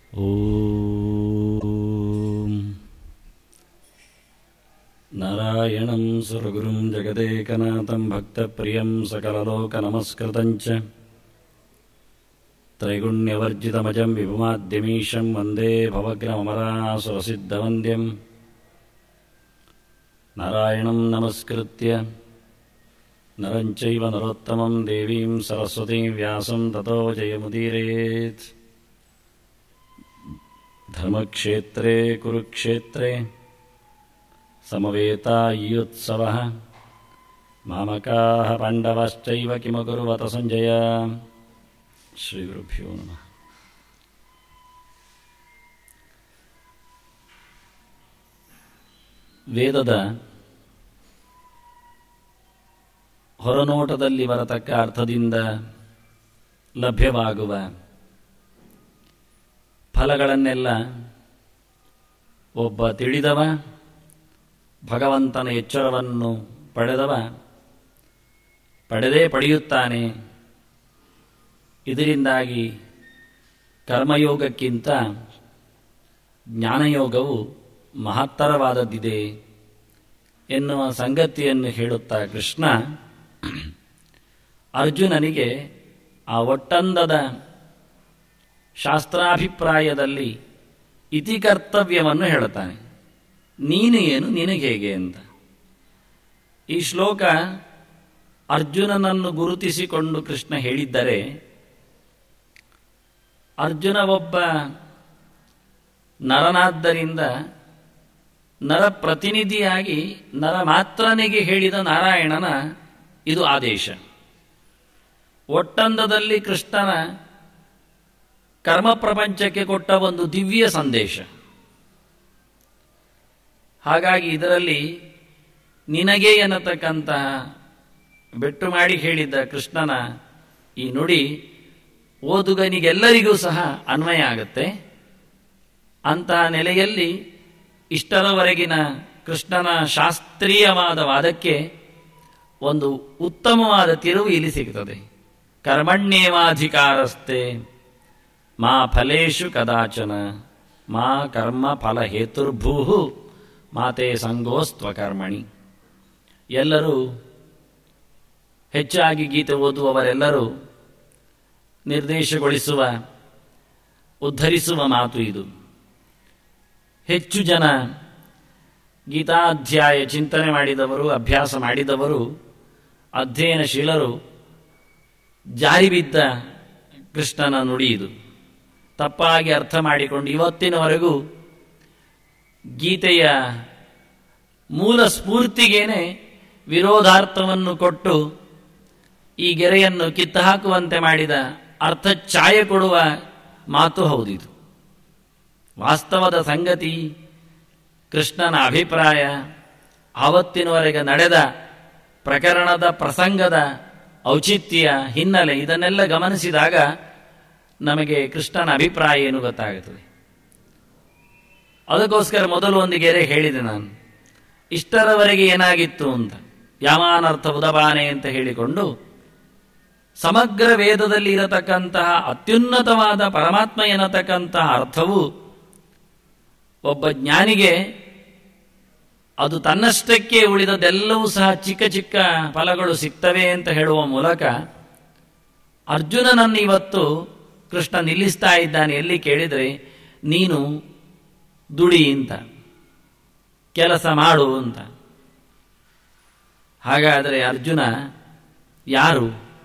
ॐ नारायणं सुरगुरुं जगदेकनाथं भक्तप्रियं सकललोकनमस्कृतं च त्रैगुण्यवर्जितमजं विभुमाद्यमीशं वन्दे भवग्रमरासुरसिद्धवन्द्यं नारायणं नमस्कृत्य नरं चैव नरोत्तमं देवीं सरस्वतीं व्यासं ततो जयमुदीरयेत् धर्मक्षेत्रे कुरुक्षेत्रे समवेतायुत्सवः मामकाः पाण्डवाश्चैव किमकुर्वत सञ्जय श्रीगुरुभ्यो नमः ವೇದದ ಹೊರನೋಟದಲ್ಲಿ ಬರತಕ್ಕ ಅರ್ಥದಿಂದ ಲಭ್ಯವಾಗುವ ಫಲಗಳನ್ನೆಲ್ಲ ಒಬ್ಬ ತಿಳಿದವ ಭಗವಂತನ ಎಚ್ಚರವನ್ನು ಪಡೆದವ ಪಡೆದೇ ಪಡೆಯುತ್ತಾನೆ ಇದರಿಂದಾಗಿ ಕರ್ಮಯೋಗಕ್ಕಿಂತ ಜ್ಞಾನಯೋಗವು ಮಹತ್ತರವಾದದ್ದಿದೆ ಎನ್ನುವ ಸಂಗತಿಯನ್ನು ಹೇಳುತ್ತಾ ಕೃಷ್ಣ ಅರ್ಜುನನಿಗೆ ಆ ಒಟ್ಟಂದದ ಶಾಸ್ತ್ರಾಭಿಪ್ರಾಯದಲ್ಲಿ ಇತಿ ಕರ್ತವ್ಯವನ್ನು ಹೇಳುತ್ತಾನೆ ನೀನು ಏನು ನಿನಗೆ ಹೇಗೆ ಅಂತ ಈ ಶ್ಲೋಕ ಅರ್ಜುನನನ್ನು ಗುರುತಿಸಿಕೊಂಡು ಕೃಷ್ಣ ಹೇಳಿದ್ದರೆ ಅರ್ಜುನ ಒಬ್ಬ ನರನಾದ್ದರಿಂದ ನರ ಪ್ರತಿನಿಧಿಯಾಗಿ ನರ ಮಾತ್ರನಿಗೆ ಹೇಳಿದ ನಾರಾಯಣನ ಇದು ಆದೇಶ ಒಟ್ಟಂದದಲ್ಲಿ ಕೃಷ್ಣನ ಕರ್ಮ ಪ್ರಪಂಚಕ್ಕೆ ಕೊಟ್ಟ ಒಂದು ದಿವ್ಯ ಸಂದೇಶ ಹಾಗಾಗಿ ಇದರಲ್ಲಿ ನಿನಗೆ ಎನ್ನತಕ್ಕಂತಹ ಬೆಟ್ಟು ಮಾಡಿ ಹೇಳಿದ್ದ ಕೃಷ್ಣನ ಈ ನುಡಿ ಓದುಗನಿಗೆಲ್ಲರಿಗೂ ಸಹ ಅನ್ವಯ ಆಗುತ್ತೆ ಅಂತಹ ನೆಲೆಯಲ್ಲಿ ಇಷ್ಟರವರೆಗಿನ ಕೃಷ್ಣನ ಶಾಸ್ತ್ರೀಯವಾದ ವಾದಕ್ಕೆ ಒಂದು ಉತ್ತಮವಾದ ತಿರುವು ಇಲ್ಲಿ ಸಿಗುತ್ತದೆ ಕರ್ಮಣ್ಯೇವಾಧಿಕಾರಸ್ತೆ ಮಾ ಫಲೇಶು ಕದಾಚನ ಮಾ ಕರ್ಮ ಫಲ ಹೇತುರ್ಭೂ ಮಾತೆ ಸಂಗೋಸ್ತ್ವ ಕರ್ಮಣಿ ಎಲ್ಲರೂ ಹೆಚ್ಚಾಗಿ ಗೀತೆ ಓದುವವರೆಲ್ಲರೂ ನಿರ್ದೇಶಗೊಳಿಸುವ ಉದ್ಧರಿಸುವ ಮಾತು ಇದು ಹೆಚ್ಚು ಜನ ಗೀತಾಧ್ಯಾಯ ಚಿಂತನೆ ಮಾಡಿದವರು ಅಭ್ಯಾಸ ಮಾಡಿದವರು ಅಧ್ಯಯನಶೀಲರು ಜಾರಿ ಬಿದ್ದ ಕೃಷ್ಣನ ನುಡಿ ಇದು ತಪ್ಪಾಗಿ ಅರ್ಥ ಮಾಡಿಕೊಂಡು ಇವತ್ತಿನವರೆಗೂ ಗೀತೆಯ ಮೂಲ ಸ್ಫೂರ್ತಿಗೇನೆ ವಿರೋಧಾರ್ಥವನ್ನು ಕೊಟ್ಟು ಈ ಗೆರೆಯನ್ನು ಕಿತ್ತು ಹಾಕುವಂತೆ ಮಾಡಿದ ಅರ್ಥ ಛಾಯ ಕೊಡುವ ಮಾತು ಹೌದಿದು ವಾಸ್ತವದ ಸಂಗತಿ ಕೃಷ್ಣನ ಅಭಿಪ್ರಾಯ ಆವತ್ತಿನವರೆಗೆ ನಡೆದ ಪ್ರಕರಣದ ಪ್ರಸಂಗದ ಔಚಿತ್ಯ ಹಿನ್ನೆಲೆ ಇದನ್ನೆಲ್ಲ ಗಮನಿಸಿದಾಗ ನಮಗೆ ಕೃಷ್ಣನ ಅಭಿಪ್ರಾಯ ಏನು ಗೊತ್ತಾಗುತ್ತದೆ ಅದಕ್ಕೋಸ್ಕರ ಮೊದಲು ಒಂದು ಗೆರೆ ಹೇಳಿದೆ ನಾನು ಇಷ್ಟರವರೆಗೆ ಏನಾಗಿತ್ತು ಅಂತ ಯಾಮಾನರ್ಥ ಉದಬಾನೆ ಅಂತ ಹೇಳಿಕೊಂಡು ಸಮಗ್ರ ವೇದದಲ್ಲಿ ಇರತಕ್ಕಂತಹ ಅತ್ಯುನ್ನತವಾದ ಪರಮಾತ್ಮ ಎನ್ನತಕ್ಕಂತಹ ಅರ್ಥವು ಒಬ್ಬ ಜ್ಞಾನಿಗೆ ಅದು ತನ್ನಷ್ಟಕ್ಕೆ ಉಳಿದದೆಲ್ಲವೂ ಸಹ ಚಿಕ್ಕ ಚಿಕ್ಕ ಫಲಗಳು ಸಿಗ್ತವೆ ಅಂತ ಹೇಳುವ ಮೂಲಕ ಅರ್ಜುನನನ್ನು ಇವತ್ತು ಕೃಷ್ಣ ನಿಲ್ಲಿಸ್ತಾ ಇದ್ದಾನೆ ಎಲ್ಲಿ ಕೇಳಿದರೆ ನೀನು ದುಡಿ ಅಂತ ಕೆಲಸ ಮಾಡು ಅಂತ ಹಾಗಾದರೆ ಅರ್ಜುನ ಯಾರು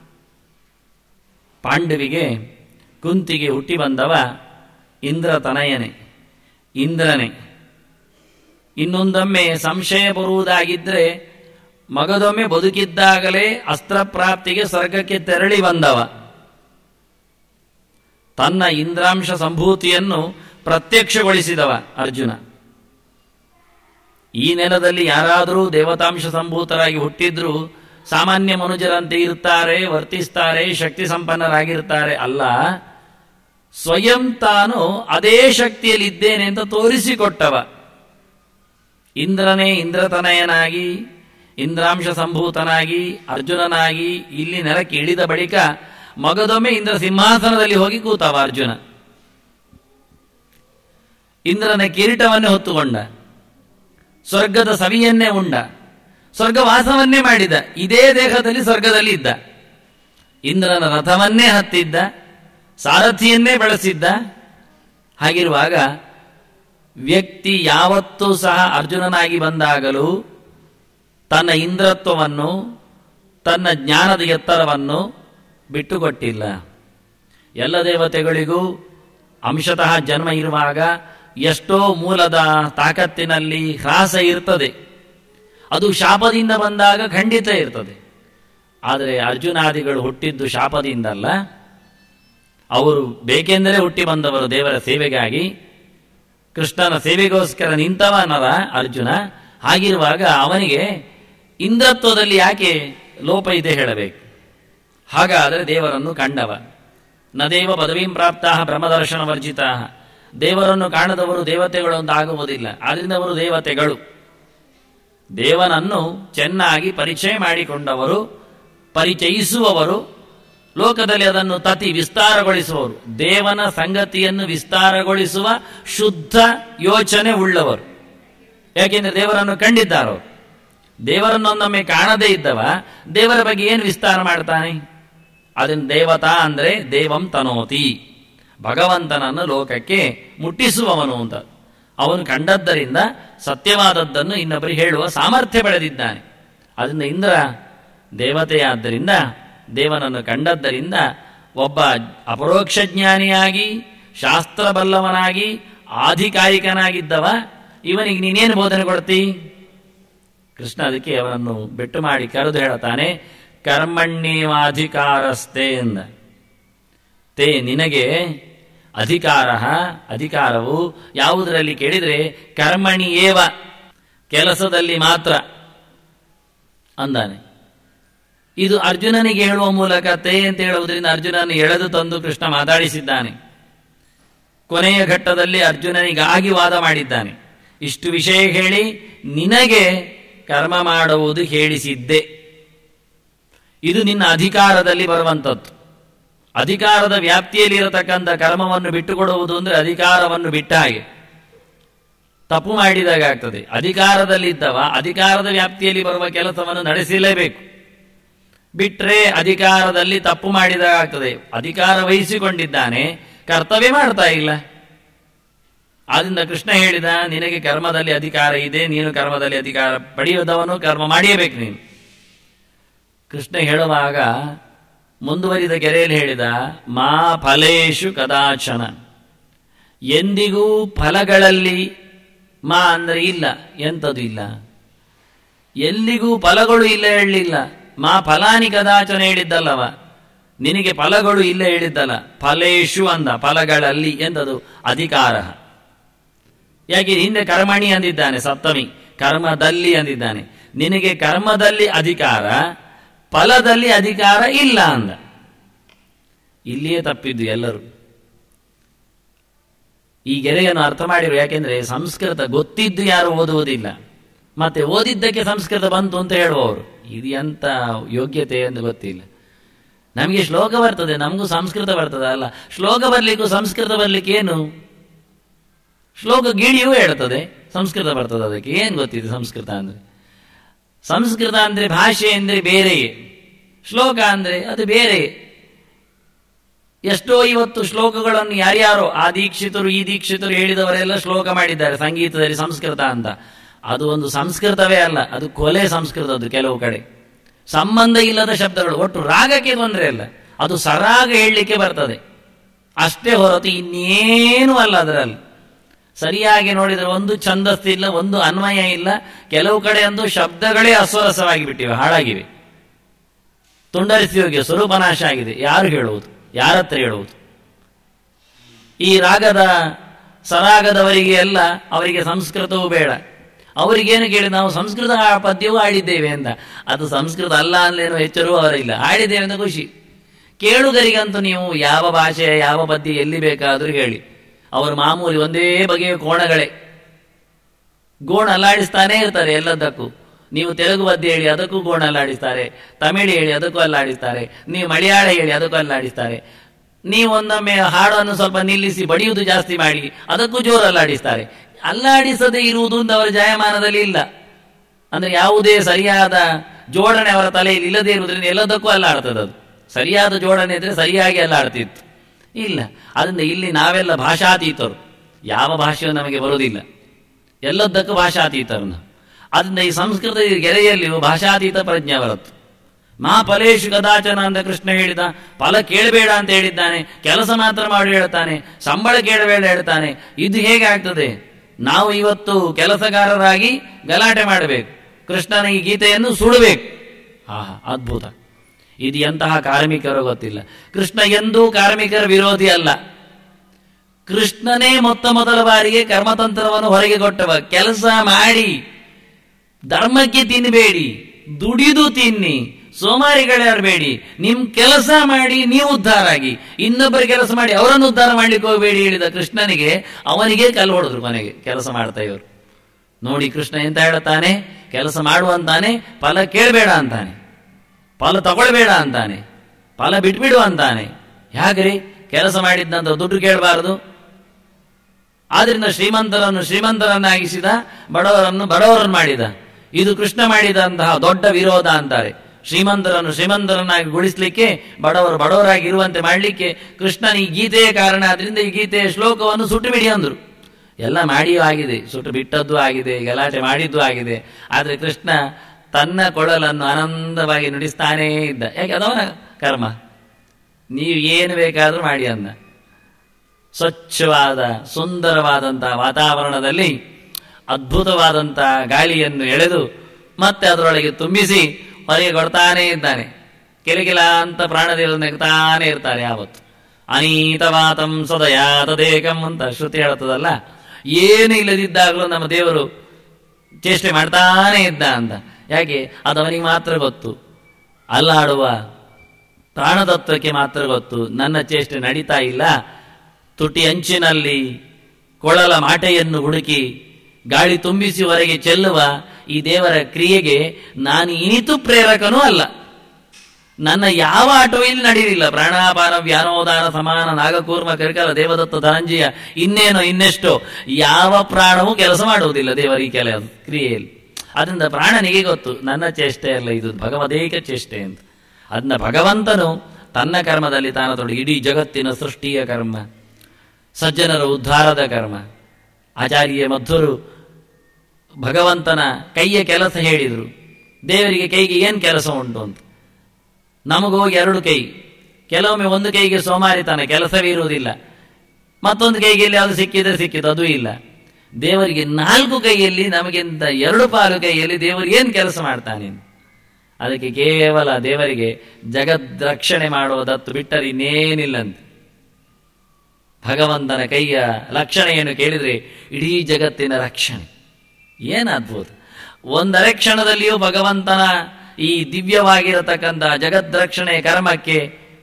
ಪಾಂಡವಿಗೆ ಕುಂತಿಗೆ ಹುಟ್ಟಿ ಬಂದವ ಇಂದ್ರ ತನಯನೆ ಇಂದ್ರನೇ ಇನ್ನೊಂದೊಮ್ಮೆ ಸಂಶಯ ಬರುವುದಾಗಿದ್ದರೆ ಮಗದೊಮ್ಮೆ ಬದುಕಿದ್ದಾಗಲೇ ಅಸ್ತ್ರಪ್ರಾಪ್ತಿಗೆ ಸ್ವರ್ಗಕ್ಕೆ ತೆರಳಿ ಬಂದವ ತನ್ನ ಇಂದ್ರಾಂಶ ಸಂಭೂತಿಯನ್ನು ಪ್ರತ್ಯಕ್ಷಗೊಳಿಸಿದವ ಅರ್ಜುನ ಈ ನೆಲದಲ್ಲಿ ಯಾರಾದರೂ ದೇವತಾಂಶ ಸಂಭೂತರಾಗಿ ಹುಟ್ಟಿದ್ರು ಸಾಮಾನ್ಯ ಮನುಜರಂತೆ ಇರ್ತಾರೆ ವರ್ತಿಸ್ತಾರೆ ಶಕ್ತಿ ಸಂಪನ್ನರಾಗಿರ್ತಾರೆ ಅಲ್ಲ ಸ್ವಯಂ ತಾನು ಅದೇ ಶಕ್ತಿಯಲ್ಲಿ ಇದ್ದೇನೆ ಅಂತ ತೋರಿಸಿಕೊಟ್ಟವ ಇಂದ್ರನೇ ಇಂದ್ರತನಯನಾಗಿ ಇಂದ್ರಾಂಶ ಸಂಭೂತನಾಗಿ ಅರ್ಜುನನಾಗಿ ಇಲ್ಲಿ ನೆಲಕ್ಕೆ ಇಳಿದ ಬಳಿಕ ಮಗದೊಮ್ಮೆ ಇಂದ್ರ ಸಿಂಹಾಸನದಲ್ಲಿ ಹೋಗಿ ಕೂತವ ಅರ್ಜುನ ಇಂದ್ರನ ಕಿರೀಟವನ್ನೇ ಹೊತ್ತುಕೊಂಡ ಸ್ವರ್ಗದ ಸವಿಯನ್ನೇ ಉಂಡ ಸ್ವರ್ಗವಾಸವನ್ನೇ ಮಾಡಿದ ಇದೇ ದೇಹದಲ್ಲಿ ಸ್ವರ್ಗದಲ್ಲಿ ಇದ್ದ ಇಂದ್ರನ ರಥವನ್ನೇ ಹತ್ತಿದ್ದ ಸಾರಥಿಯನ್ನೇ ಬಳಸಿದ್ದ ಹಾಗಿರುವಾಗ ವ್ಯಕ್ತಿ ಯಾವತ್ತೂ ಸಹ ಅರ್ಜುನನಾಗಿ ಬಂದಾಗಲೂ ತನ್ನ ಇಂದ್ರತ್ವವನ್ನು ತನ್ನ ಜ್ಞಾನದ ಎತ್ತರವನ್ನು ಬಿಟ್ಟುಕೊಟ್ಟಿಲ್ಲ ಎಲ್ಲ ದೇವತೆಗಳಿಗೂ ಅಂಶತಃ ಜನ್ಮ ಇರುವಾಗ ಎಷ್ಟೋ ಮೂಲದ ತಾಕತ್ತಿನಲ್ಲಿ ಹ್ರಾಸ ಇರ್ತದೆ ಅದು ಶಾಪದಿಂದ ಬಂದಾಗ ಖಂಡಿತ ಇರ್ತದೆ ಆದರೆ ಅರ್ಜುನಾದಿಗಳು ಹುಟ್ಟಿದ್ದು ಶಾಪದಿಂದಲ್ಲ ಅವರು ಬೇಕೆಂದರೆ ಹುಟ್ಟಿ ಬಂದವರು ದೇವರ ಸೇವೆಗಾಗಿ ಕೃಷ್ಣನ ಸೇವೆಗೋಸ್ಕರ ನಿಂತವನರ ಅರ್ಜುನ ಹಾಗಿರುವಾಗ ಅವನಿಗೆ ಇಂದ್ರತ್ವದಲ್ಲಿ ಯಾಕೆ ಲೋಪ ಇದೆ ಹೇಳಬೇಕು ಹಾಗಾದರೆ ದೇವರನ್ನು ಕಂಡವ ನದೇವ ಪದವೀಂ ಪ್ರಾಪ್ತ ಬ್ರಹ್ಮದರ್ಶನ ವರ್ಜಿತ ದೇವರನ್ನು ಕಾಣದವರು ದೇವತೆಗಳು ಅಂತ ಆಗುವುದಿಲ್ಲ ಆದ್ರಿಂದ ಅವರು ದೇವತೆಗಳು ದೇವನನ್ನು ಚೆನ್ನಾಗಿ ಪರಿಚಯ ಮಾಡಿಕೊಂಡವರು ಪರಿಚಯಿಸುವವರು ಲೋಕದಲ್ಲಿ ಅದನ್ನು ತತಿ ವಿಸ್ತಾರಗೊಳಿಸುವವರು ದೇವನ ಸಂಗತಿಯನ್ನು ವಿಸ್ತಾರಗೊಳಿಸುವ ಶುದ್ಧ ಯೋಚನೆ ಉಳ್ಳವರು ಯಾಕೆಂದ್ರೆ ದೇವರನ್ನು ಕಂಡಿದ್ದಾರೋ ದೇವರನ್ನೊಂದೊಮ್ಮೆ ಕಾಣದೇ ಇದ್ದವ ದೇವರ ಬಗ್ಗೆ ಏನು ವಿಸ್ತಾರ ಮಾಡ್ತಾನೆ ಅದನ್ನು ದೇವತಾ ಅಂದ್ರೆ ದೇವಂ ತನೋತಿ ಭಗವಂತನನ್ನು ಲೋಕಕ್ಕೆ ಮುಟ್ಟಿಸುವವನು ಅಂತ ಅವನು ಕಂಡದ್ದರಿಂದ ಸತ್ಯವಾದದ್ದನ್ನು ಇನ್ನೊಬ್ಬರಿಗೆ ಹೇಳುವ ಸಾಮರ್ಥ್ಯ ಬೆಳೆದಿದ್ದಾನೆ ಅದರಿಂದ ಇಂದ್ರ ದೇವತೆಯಾದ್ದರಿಂದ ದೇವನನ್ನು ಕಂಡದ್ದರಿಂದ ಒಬ್ಬ ಅಪರೋಕ್ಷ ಜ್ಞಾನಿಯಾಗಿ ಶಾಸ್ತ್ರ ಬಲ್ಲವನಾಗಿ ಆಧಿಕಾರಿಕನಾಗಿದ್ದವ ಇವನಿಗೆ ನೀನೇನು ಬೋಧನೆ ಕೊಡ್ತಿ ಕೃಷ್ಣ ಅದಕ್ಕೆ ಅವನನ್ನು ಬೆಟ್ಟು ಮಾಡಿ ಕರೆದು ಹೇಳುತ್ತಾನೆ ಕರ್ಮಣ್ಯೇವಾಧಿಕಾರಸ್ತೆ ಎಂದ ತೇ ನಿನಗೆ ಅಧಿಕಾರ ಅಧಿಕಾರವು ಯಾವುದರಲ್ಲಿ ಕೇಳಿದರೆ ಕರ್ಮಣಿ ಏವ ಕೆಲಸದಲ್ಲಿ ಮಾತ್ರ ಅಂದಾನೆ ಇದು ಅರ್ಜುನನಿಗೆ ಹೇಳುವ ಮೂಲಕ ತೇ ಅಂತ ಹೇಳುವುದರಿಂದ ಅರ್ಜುನನ ಎಳೆದು ತಂದು ಕೃಷ್ಣ ಮಾತಾಡಿಸಿದ್ದಾನೆ ಕೊನೆಯ ಘಟ್ಟದಲ್ಲಿ ಅರ್ಜುನನಿಗಾಗಿ ವಾದ ಮಾಡಿದ್ದಾನೆ ಇಷ್ಟು ವಿಷಯ ಹೇಳಿ ನಿನಗೆ ಕರ್ಮ ಮಾಡುವುದು ಹೇಳಿಸಿದ್ದೆ ಇದು ನಿನ್ನ ಅಧಿಕಾರದಲ್ಲಿ ಬರುವಂಥದ್ದು ಅಧಿಕಾರದ ವ್ಯಾಪ್ತಿಯಲ್ಲಿ ಇರತಕ್ಕಂಥ ಕರ್ಮವನ್ನು ಬಿಟ್ಟುಕೊಡುವುದು ಅಂದ್ರೆ ಅಧಿಕಾರವನ್ನು ಬಿಟ್ಟ ಹಾಗೆ ತಪ್ಪು ಮಾಡಿದಾಗ ಆಗ್ತದೆ ಅಧಿಕಾರದಲ್ಲಿದ್ದವ ಅಧಿಕಾರದ ವ್ಯಾಪ್ತಿಯಲ್ಲಿ ಬರುವ ಕೆಲಸವನ್ನು ನಡೆಸಲೇಬೇಕು ಬಿಟ್ರೆ ಅಧಿಕಾರದಲ್ಲಿ ತಪ್ಪು ಮಾಡಿದಾಗ ಆಗ್ತದೆ ಅಧಿಕಾರ ವಹಿಸಿಕೊಂಡಿದ್ದಾನೆ ಕರ್ತವ್ಯ ಮಾಡ್ತಾ ಇಲ್ಲ ಆದ್ರಿಂದ ಕೃಷ್ಣ ಹೇಳಿದ ನಿನಗೆ ಕರ್ಮದಲ್ಲಿ ಅಧಿಕಾರ ಇದೆ ನೀನು ಕರ್ಮದಲ್ಲಿ ಅಧಿಕಾರ ಪಡೆಯುವುದವನು ಕರ್ಮ ಮಾಡಿಯಬೇಕು ನೀನು ಕೃಷ್ಣ ಹೇಳುವಾಗ ಮುಂದುವರಿದ ಕೆರೆಯಲ್ಲಿ ಹೇಳಿದ ಮಾ ಫಲೇಶು ಕದಾಚನ ಎಂದಿಗೂ ಫಲಗಳಲ್ಲಿ ಮಾ ಅಂದ್ರೆ ಇಲ್ಲ ಎಂಥದ್ದು ಇಲ್ಲ ಎಲ್ಲಿಗೂ ಫಲಗಳು ಇಲ್ಲ ಹೇಳಲಿಲ್ಲ ಮಾ ಫಲಾನಿ ಕದಾಚನ ಹೇಳಿದ್ದಲ್ಲವ ನಿನಗೆ ಫಲಗಳು ಇಲ್ಲ ಹೇಳಿದ್ದಲ್ಲ ಫಲೇಶು ಅಂದ ಫಲಗಳಲ್ಲಿ ಎಂಥದ್ದು ಅಧಿಕಾರ ಯಾಕೆ ಹಿಂದೆ ಕರ್ಮಣಿ ಅಂದಿದ್ದಾನೆ ಸಪ್ತಮಿ ಕರ್ಮದಲ್ಲಿ ಅಂದಿದ್ದಾನೆ ನಿನಗೆ ಕರ್ಮದಲ್ಲಿ ಅಧಿಕಾರ ಫಲದಲ್ಲಿ ಅಧಿಕಾರ ಇಲ್ಲ ಅಂದ ಇಲ್ಲಿಯೇ ತಪ್ಪಿದ್ದು ಎಲ್ಲರೂ ಈ ಗೆರೆಯನ್ನು ಅರ್ಥ ಮಾಡಿರು ಯಾಕೆಂದ್ರೆ ಸಂಸ್ಕೃತ ಗೊತ್ತಿದ್ದು ಯಾರು ಓದುವುದಿಲ್ಲ ಮತ್ತೆ ಓದಿದ್ದಕ್ಕೆ ಸಂಸ್ಕೃತ ಬಂತು ಅಂತ ಹೇಳುವವರು ಇದು ಎಂತ ಯೋಗ್ಯತೆ ಎಂದು ಗೊತ್ತಿಲ್ಲ ನಮಗೆ ಶ್ಲೋಕ ಬರ್ತದೆ ನಮಗೂ ಸಂಸ್ಕೃತ ಬರ್ತದೆ ಅಲ್ಲ ಶ್ಲೋಕ ಬರ್ಲಿಕ್ಕೂ ಸಂಸ್ಕೃತ ಬರ್ಲಿಕ್ಕೆ ಏನು ಶ್ಲೋಕ ಗಿಣಿಯೂ ಹೇಳ್ತದೆ ಸಂಸ್ಕೃತ ಬರ್ತದೆ ಅದಕ್ಕೆ ಏನು ಗೊತ್ತಿದೆ ಸಂಸ್ಕೃತ ಅಂದ್ರೆ ಸಂಸ್ಕೃತ ಅಂದ್ರೆ ಭಾಷೆ ಅಂದ್ರೆ ಬೇರೆಯೇ ಶ್ಲೋಕ ಅಂದ್ರೆ ಅದು ಬೇರೆ ಎಷ್ಟೋ ಇವತ್ತು ಶ್ಲೋಕಗಳನ್ನು ಯಾರ್ಯಾರೋ ಆ ದೀಕ್ಷಿತರು ಈ ದೀಕ್ಷಿತರು ಹೇಳಿದವರೆಲ್ಲ ಶ್ಲೋಕ ಮಾಡಿದ್ದಾರೆ ಸಂಗೀತದಲ್ಲಿ ಸಂಸ್ಕೃತ ಅಂತ ಅದು ಒಂದು ಸಂಸ್ಕೃತವೇ ಅಲ್ಲ ಅದು ಕೊಲೆ ಸಂಸ್ಕೃತ ಅದು ಕೆಲವು ಕಡೆ ಸಂಬಂಧ ಇಲ್ಲದ ಶಬ್ದಗಳು ಒಟ್ಟು ರಾಗಕ್ಕೆ ತೊಂದರೆ ಇಲ್ಲ ಅದು ಸರಾಗ ಹೇಳಲಿಕ್ಕೆ ಬರ್ತದೆ ಅಷ್ಟೇ ಹೊರತು ಇನ್ನೇನು ಅಲ್ಲ ಅದರಲ್ಲಿ ಸರಿಯಾಗಿ ನೋಡಿದರೆ ಒಂದು ಛಂದಸ್ಸು ಇಲ್ಲ ಒಂದು ಅನ್ವಯ ಇಲ್ಲ ಕೆಲವು ಕಡೆ ಒಂದು ಶಬ್ದಗಳೇ ಅಸ್ವರಸವಾಗಿ ಬಿಟ್ಟಿವೆ ಹಾಳಾಗಿವೆ ತುಂಡರಿಸಿ ಹೋಗಿ ಸ್ವರೂಪನಾಶ ಆಗಿದೆ ಯಾರು ಹೇಳುವುದು ಯಾರತ್ರ ಹೇಳುವುದು ಈ ರಾಗದ ಸರಾಗದವರಿಗೆ ಎಲ್ಲ ಅವರಿಗೆ ಸಂಸ್ಕೃತವೂ ಬೇಡ ಅವರಿಗೇನು ಕೇಳಿ ನಾವು ಸಂಸ್ಕೃತ ಪದ್ಯವೂ ಆಡಿದ್ದೇವೆ ಅಂತ ಅದು ಸಂಸ್ಕೃತ ಅಲ್ಲ ಅಂದ್ಲೇನು ಎಚ್ಚರೂ ಅವರಿಲ್ಲ ಆಡಿದ್ದೇವೆ ಅಂತ ಖುಷಿ ಕೇಳುಗರಿಗಂತೂ ನೀವು ಯಾವ ಭಾಷೆ ಯಾವ ಪದ್ಯ ಎಲ್ಲಿ ಬೇಕಾದರೂ ಹೇಳಿ ಅವರು ಮಾಮೂಲಿ ಒಂದೇ ಬಗೆಯ ಕೋಣಗಳೇ ಗೋಣ ಅಲ್ಲಾಡಿಸ್ತಾನೇ ಇರ್ತಾರೆ ಎಲ್ಲದಕ್ಕೂ ನೀವು ತೆಲುಗು ಪದ್ಯ ಹೇಳಿ ಅದಕ್ಕೂ ಗೋಣ ಅಲ್ಲಾಡಿಸ್ತಾರೆ ತಮಿಳು ಹೇಳಿ ಅದಕ್ಕೂ ಅಲ್ಲಾಡಿಸ್ತಾರೆ ನೀವು ಮಲಯಾಳ ಹೇಳಿ ಅದಕ್ಕೂ ಅಲ್ಲಾಡಿಸ್ತಾರೆ ನೀವೊಂದೊಮ್ಮೆ ಹಾಡನ್ನು ಸ್ವಲ್ಪ ನಿಲ್ಲಿಸಿ ಬಡಿಯುವುದು ಜಾಸ್ತಿ ಮಾಡಿ ಅದಕ್ಕೂ ಜೋರು ಅಲ್ಲಾಡಿಸ್ತಾರೆ ಅಲ್ಲಾಡಿಸದೇ ಇರುವುದು ಒಂದು ಅವರ ಜಾಯಮಾನದಲ್ಲಿ ಇಲ್ಲ ಅಂದ್ರೆ ಯಾವುದೇ ಸರಿಯಾದ ಜೋಡಣೆ ಅವರ ತಲೆಯಲ್ಲಿ ಇಲ್ಲದೆ ಇರುವುದರಿಂದ ಎಲ್ಲದಕ್ಕೂ ಅಲ್ಲಾಡ್ತದೆ ಅದು ಸರಿಯಾದ ಜೋಡಣೆ ಇದ್ರೆ ಸರಿಯಾಗಿ ಅಲ್ಲಾಡ್ತಿತ್ತು ಇಲ್ಲ ಅದರಿಂದ ಇಲ್ಲಿ ನಾವೆಲ್ಲ ಭಾಷಾತೀತರು ಯಾವ ಭಾಷೆಯೂ ನಮಗೆ ಬರುವುದಿಲ್ಲ ಎಲ್ಲದಕ್ಕೂ ಭಾಷಾತೀತರು ನಾವು ಅದರಿಂದ ಈ ಸಂಸ್ಕೃತ ಗೆರೆಯಲ್ಲಿಯೂ ಭಾಷಾತೀತ ಪ್ರಜ್ಞೆ ಬರುತ್ತೆ ಮಾ ಫಲೇಶು ಕದಾಚನ ಅಂತ ಕೃಷ್ಣ ಹೇಳಿದ ಫಲ ಕೇಳಬೇಡ ಅಂತ ಹೇಳಿದ್ದಾನೆ ಕೆಲಸ ಮಾತ್ರ ಮಾಡಿ ಹೇಳ್ತಾನೆ ಸಂಬಳ ಕೇಳಬೇಡ ಹೇಳ್ತಾನೆ ಇದು ಹೇಗೆ ಆಗ್ತದೆ ನಾವು ಇವತ್ತು ಕೆಲಸಗಾರರಾಗಿ ಗಲಾಟೆ ಮಾಡಬೇಕು ಕೃಷ್ಣನ ಈ ಗೀತೆಯನ್ನು ಸುಡಬೇಕು ಆಹಾ ಅದ್ಭುತ ಇದು ಎಂತಹ ಕಾರ್ಮಿಕರು ಗೊತ್ತಿಲ್ಲ ಕೃಷ್ಣ ಎಂದೂ ಕಾರ್ಮಿಕರ ವಿರೋಧಿ ಅಲ್ಲ ಕೃಷ್ಣನೇ ಮೊತ್ತ ಮೊದಲ ಬಾರಿಗೆ ಕರ್ಮತಂತ್ರವನ್ನು ಹೊರಗೆ ಕೊಟ್ಟವ ಕೆಲಸ ಮಾಡಿ ಧರ್ಮಕ್ಕೆ ತಿನ್ನಬೇಡಿ ದುಡಿದು ತಿನ್ನಿ ಸೋಮಾರಿಗಳಾರಬೇಡಿ ನಿಮ್ ಕೆಲಸ ಮಾಡಿ ನೀವು ಉದ್ಧಾರ ಆಗಿ ಇನ್ನೊಬ್ಬರ ಕೆಲಸ ಮಾಡಿ ಅವರನ್ನು ಉದ್ಧಾರ ಮಾಡ್ಲಿಕ್ಕೆ ಹೋಗಬೇಡಿ ಹೇಳಿದ ಕೃಷ್ಣನಿಗೆ ಅವನಿಗೆ ಕಲ್ಲು ಹೊಡೆದ್ರು ಕೊನೆಗೆ ಕೆಲಸ ಮಾಡ್ತಾ ಇವರು ನೋಡಿ ಕೃಷ್ಣ ಎಂತ ಹೇಳುತ್ತಾನೆ ಕೆಲಸ ಮಾಡುವಂತಾನೆ ಫಲ ಕೇಳಬೇಡ ಅಂತಾನೆ ಫಲ ತಗೊಳ್ಬೇಡ ಅಂತಾನೆ ಫಲ ಬಿಟ್ಬಿಡು ಅಂತಾನೆ ಯಾಕ್ರಿ ಕೆಲಸ ಮಾಡಿದ್ದಂತ ದುಡ್ಡು ಕೇಳಬಾರದು ಆದ್ರಿಂದ ಶ್ರೀಮಂತರನ್ನು ಶ್ರೀಮಂತರನ್ನಾಗಿಸಿದ ಬಡವರನ್ನು ಬಡವರನ್ನು ಮಾಡಿದ ಇದು ಕೃಷ್ಣ ಮಾಡಿದಂತಹ ದೊಡ್ಡ ವಿರೋಧ ಅಂತಾರೆ ಶ್ರೀಮಂತರನ್ನು ಶ್ರೀಮಂತರನ್ನಾಗಿ ಗುಡಿಸ್ಲಿಕ್ಕೆ ಬಡವರು ಬಡವರಾಗಿ ಇರುವಂತೆ ಮಾಡಲಿಕ್ಕೆ ಕೃಷ್ಣನ ಈ ಗೀತೆಯ ಕಾರಣ ಆದ್ರಿಂದ ಈ ಗೀತೆಯ ಶ್ಲೋಕವನ್ನು ಸುಟ್ಟು ಬಿಡಿ ಅಂದ್ರು ಎಲ್ಲ ಮಾಡಿಯೂ ಆಗಿದೆ ಸುಟ್ಟು ಬಿಟ್ಟದ್ದು ಆಗಿದೆ ಗಲಾಟೆ ಮಾಡಿದ್ದು ಆಗಿದೆ ಆದ್ರೆ ಕೃಷ್ಣ ತನ್ನ ಕೊಳಲನ್ನು ಆನಂದವಾಗಿ ನುಡಿಸ್ತಾನೇ ಇದ್ದ ಯಾಕೆ ಅದವನ ಕರ್ಮ ನೀವು ಏನು ಬೇಕಾದರೂ ಮಾಡಿ ಅಂದ ಸ್ವಚ್ಛವಾದ ಸುಂದರವಾದಂತಹ ವಾತಾವರಣದಲ್ಲಿ ಅದ್ಭುತವಾದಂತಹ ಗಾಳಿಯನ್ನು ಎಳೆದು ಮತ್ತೆ ಅದರೊಳಗೆ ತುಂಬಿಸಿ ಹೊರಗೆ ಕೊಡ್ತಾನೇ ಇದ್ದಾನೆ ಕಿಲಕಿಲ ಅಂತ ಪ್ರಾಣದೇವರು ನೆಗ್ತಾನೆ ಇರ್ತಾರೆ ಯಾವತ್ತು ಅನೀತವಾತಂ ಸದಯಾ ತದೇಕಂ ಅಂತ ಶ್ರುತಿ ಹೇಳುತ್ತದಲ್ಲ ಏನು ಇಲ್ಲದಿದ್ದಾಗಲೂ ನಮ್ಮ ದೇವರು ಚೇಷ್ಟೆ ಮಾಡ್ತಾನೇ ಇದ್ದ ಅಂತ ಯಾಕೆ ಅದು ಅವನಿಗೆ ಮಾತ್ರ ಗೊತ್ತು ಅಲ್ಲಾಡುವ ಪ್ರಾಣತತ್ವಕ್ಕೆ ಮಾತ್ರ ಗೊತ್ತು ನನ್ನ ಚೇಷ್ಟೆ ನಡೀತಾ ಇಲ್ಲ ತುಟಿ ಅಂಚಿನಲ್ಲಿ ಕೊಳಲ ಮಾಟೆಯನ್ನು ಹುಡುಕಿ ಗಾಳಿ ತುಂಬಿಸಿ ಹೊರಗೆ ಚೆಲ್ಲುವ ಈ ದೇವರ ಕ್ರಿಯೆಗೆ ನಾನು ಇನಿತು ಪ್ರೇರಕನೂ ಅಲ್ಲ ನನ್ನ ಯಾವ ಆಟವೂ ಇಲ್ಲಿ ನಡೆಯಲಿಲ್ಲ ಪ್ರಾಣಾಪಾನ ವ್ಯಾನೋದಾನ ಸಮಾನ ನಾಗಕೂರ್ಮ ಕರಿಕಲ ದೇವದತ್ತ ಧನಂಜಯ ಇನ್ನೇನೋ ಇನ್ನೆಷ್ಟೋ ಯಾವ ಪ್ರಾಣವೂ ಕೆಲಸ ಮಾಡುವುದಿಲ್ಲ ದೇವರ ಈ ಕೆಲ ಕ್ರಿಯೆಯಲ್ಲಿ ಅದರಿಂದ ಪ್ರಾಣನಿಗೆ ಗೊತ್ತು ನನ್ನ ಚೇಷ್ಟೆ ಅಲ್ಲ ಇದು ಭಗವದೇಕ ಚೇಷ್ಟೆ ಅಂತ ಅದನ್ನ ಭಗವಂತನು ತನ್ನ ಕರ್ಮದಲ್ಲಿ ತಾನ ತೊಡಗಿ ಇಡೀ ಜಗತ್ತಿನ ಸೃಷ್ಟಿಯ ಕರ್ಮ ಸಜ್ಜನರ ಉದ್ಧಾರದ ಕರ್ಮ ಆಚಾರ್ಯ ಮಧ್ವರು ಭಗವಂತನ ಕೈಯ ಕೆಲಸ ಹೇಳಿದರು ದೇವರಿಗೆ ಕೈಗೆ ಏನು ಕೆಲಸ ಉಂಟು ಅಂತ ನಮಗೋಗಿ ಎರಡು ಕೈ ಕೆಲವೊಮ್ಮೆ ಒಂದು ಕೈಗೆ ಸೋಮಾರಿತಾನೆ ಕೆಲಸವೇ ಇರುವುದಿಲ್ಲ ಮತ್ತೊಂದು ಕೈಗೆ ಎಲ್ಲಿ ಅದು ಸಿಕ್ಕಿದ್ರೆ ಸಿಕ್ಕಿದ್ದು ಅದು ಇಲ್ಲ ದೇವರಿಗೆ ನಾಲ್ಕು ಕೈಯಲ್ಲಿ ನಮಗಿಂತ ಎರಡು ಪಾಲು ಕೈಯಲ್ಲಿ ದೇವರು ಏನು ಕೆಲಸ ಮಾಡ್ತಾನೆ ಅದಕ್ಕೆ ಕೇವಲ ದೇವರಿಗೆ ಜಗದ್ ರಕ್ಷಣೆ ಮಾಡುವುದತ್ತು ಬಿಟ್ಟರೆ ಇನ್ನೇನಿಲ್ಲಂತೆ ಭಗವಂತನ ಕೈಯ ಲಕ್ಷಣೆಯನ್ನು ಕೇಳಿದ್ರೆ ಇಡೀ ಜಗತ್ತಿನ ರಕ್ಷಣೆ ಏನು ಅದ್ಭುತ ಒಂದರೆ ಕ್ಷಣದಲ್ಲಿಯೂ ಭಗವಂತನ ಈ ದಿವ್ಯವಾಗಿರತಕ್ಕಂಥ ಜಗದ್ರಕ್ಷಣೆ ಕರ್ಮಕ್ಕೆ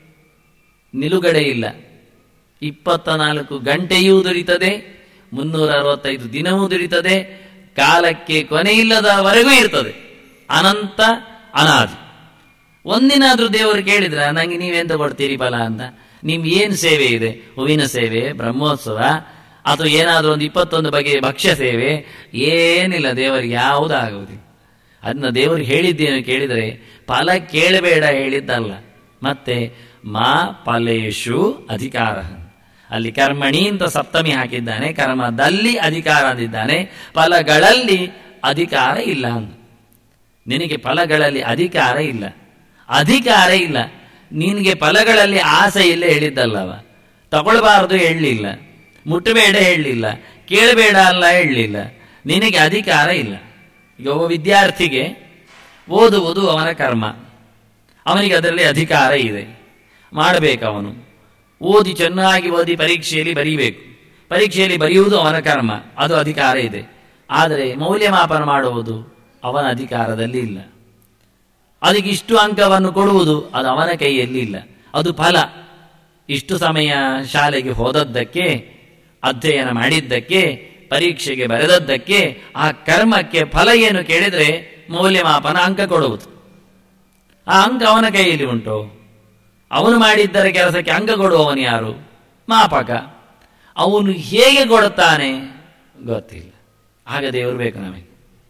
ನಿಲುಗಡೆ ಇಲ್ಲ ಇಪ್ಪತ್ತ ನಾಲ್ಕು ಗಂಟೆಯೂ ದುಡಿತದೆ ಮುನ್ನೂರ ಅರವತ್ತೈದು ದಿನವೂ ದುಡಿತದೆ ಕಾಲಕ್ಕೆ ಕೊನೆಯಿಲ್ಲದವರೆಗೂ ಇರ್ತದೆ ಅನಂತ ಅನಾದಿ ಒಂದಿನಾದ್ರೂ ದೇವರು ಕೇಳಿದ್ರ ನಂಗೆ ನೀವೆಂತ ಕೊಡ್ತೀರಿ ಫಲ ಅಂತ ನಿಮ್ ಏನ್ ಸೇವೆ ಇದೆ ಹೂವಿನ ಸೇವೆ ಬ್ರಹ್ಮೋತ್ಸವ ಅಥವಾ ಏನಾದ್ರೂ ಒಂದು ಇಪ್ಪತ್ತೊಂದು ಬಗೆಯ ಭಕ್ಷ್ಯ ಸೇವೆ ಏನಿಲ್ಲ ದೇವರಿಗೆ ಯಾವುದಾಗುವುದಿಲ್ಲ ಅದನ್ನ ದೇವರು ಹೇಳಿದ್ದೇನು ಕೇಳಿದರೆ ಫಲ ಕೇಳಬೇಡ ಹೇಳಿದ್ದಲ್ಲ ಮತ್ತೆ ಮಾ ಫಲೇಶು ಅಧಿಕಾರ ಅಲ್ಲಿ ಕರ್ಮಣಿ ಅಂತ ಸಪ್ತಮಿ ಹಾಕಿದ್ದಾನೆ ಕರ್ಮದಲ್ಲಿ ಅಧಿಕಾರ ಅಂದಿದ್ದಾನೆ ಫಲಗಳಲ್ಲಿ ಅಧಿಕಾರ ಇಲ್ಲ ಅಂತ ನಿನಗೆ ಫಲಗಳಲ್ಲಿ ಅಧಿಕಾರ ಇಲ್ಲ ಅಧಿಕಾರ ಇಲ್ಲ ನಿನಗೆ ಫಲಗಳಲ್ಲಿ ಆಸೆ ಇಲ್ಲ ಹೇಳಿದ್ದಲ್ಲವ ತಗೊಳ್ಬಾರದು ಹೇಳಲಿಲ್ಲ ಮುಟ್ಟಬೇಡ ಹೇಳಲಿಲ್ಲ ಕೇಳಬೇಡ ಅಲ್ಲ ಹೇಳಲಿಲ್ಲ ನಿನಗೆ ಅಧಿಕಾರ ಇಲ್ಲ ಈಗ ಒಬ್ಬ ವಿದ್ಯಾರ್ಥಿಗೆ ಓದುವುದು ಅವನ ಕರ್ಮ ಅವನಿಗೆ ಅದರಲ್ಲಿ ಅಧಿಕಾರ ಇದೆ ಮಾಡಬೇಕು ಅವನು ಓದಿ ಚೆನ್ನಾಗಿ ಓದಿ ಪರೀಕ್ಷೆಯಲ್ಲಿ ಬರೀಬೇಕು ಪರೀಕ್ಷೆಯಲ್ಲಿ ಬರೆಯುವುದು ಅವನ ಕರ್ಮ ಅದು ಅಧಿಕಾರ ಇದೆ ಆದರೆ ಮೌಲ್ಯಮಾಪನ ಮಾಡುವುದು ಅವನ ಅಧಿಕಾರದಲ್ಲಿ ಇಲ್ಲ ಅದಕ್ಕೆ ಇಷ್ಟು ಅಂಕವನ್ನು ಕೊಡುವುದು ಅದು ಅವನ ಕೈಯಲ್ಲಿ ಇಲ್ಲ ಅದು ಫಲ ಇಷ್ಟು ಸಮಯ ಶಾಲೆಗೆ ಹೋದದ್ದಕ್ಕೆ ಅಧ್ಯಯನ ಮಾಡಿದ್ದಕ್ಕೆ ಪರೀಕ್ಷೆಗೆ ಬರೆದದ್ದಕ್ಕೆ ಆ ಕರ್ಮಕ್ಕೆ ಫಲ ಏನು ಕೇಳಿದ್ರೆ ಮೌಲ್ಯಮಾಪನ ಅಂಕ ಕೊಡುವುದು ಆ ಅಂಕ ಅವನ ಕೈಯಲ್ಲಿ ಉಂಟು ಅವನು ಮಾಡಿದ್ದರ ಕೆಲಸಕ್ಕೆ ಅಂಕ ಕೊಡುವವನು ಯಾರು ಮಾಪಕ ಅವನು ಹೇಗೆ ಕೊಡುತ್ತಾನೆ ಗೊತ್ತಿಲ್ಲ ಆಗ ದೇವರು ಬೇಕು ನಮಗೆ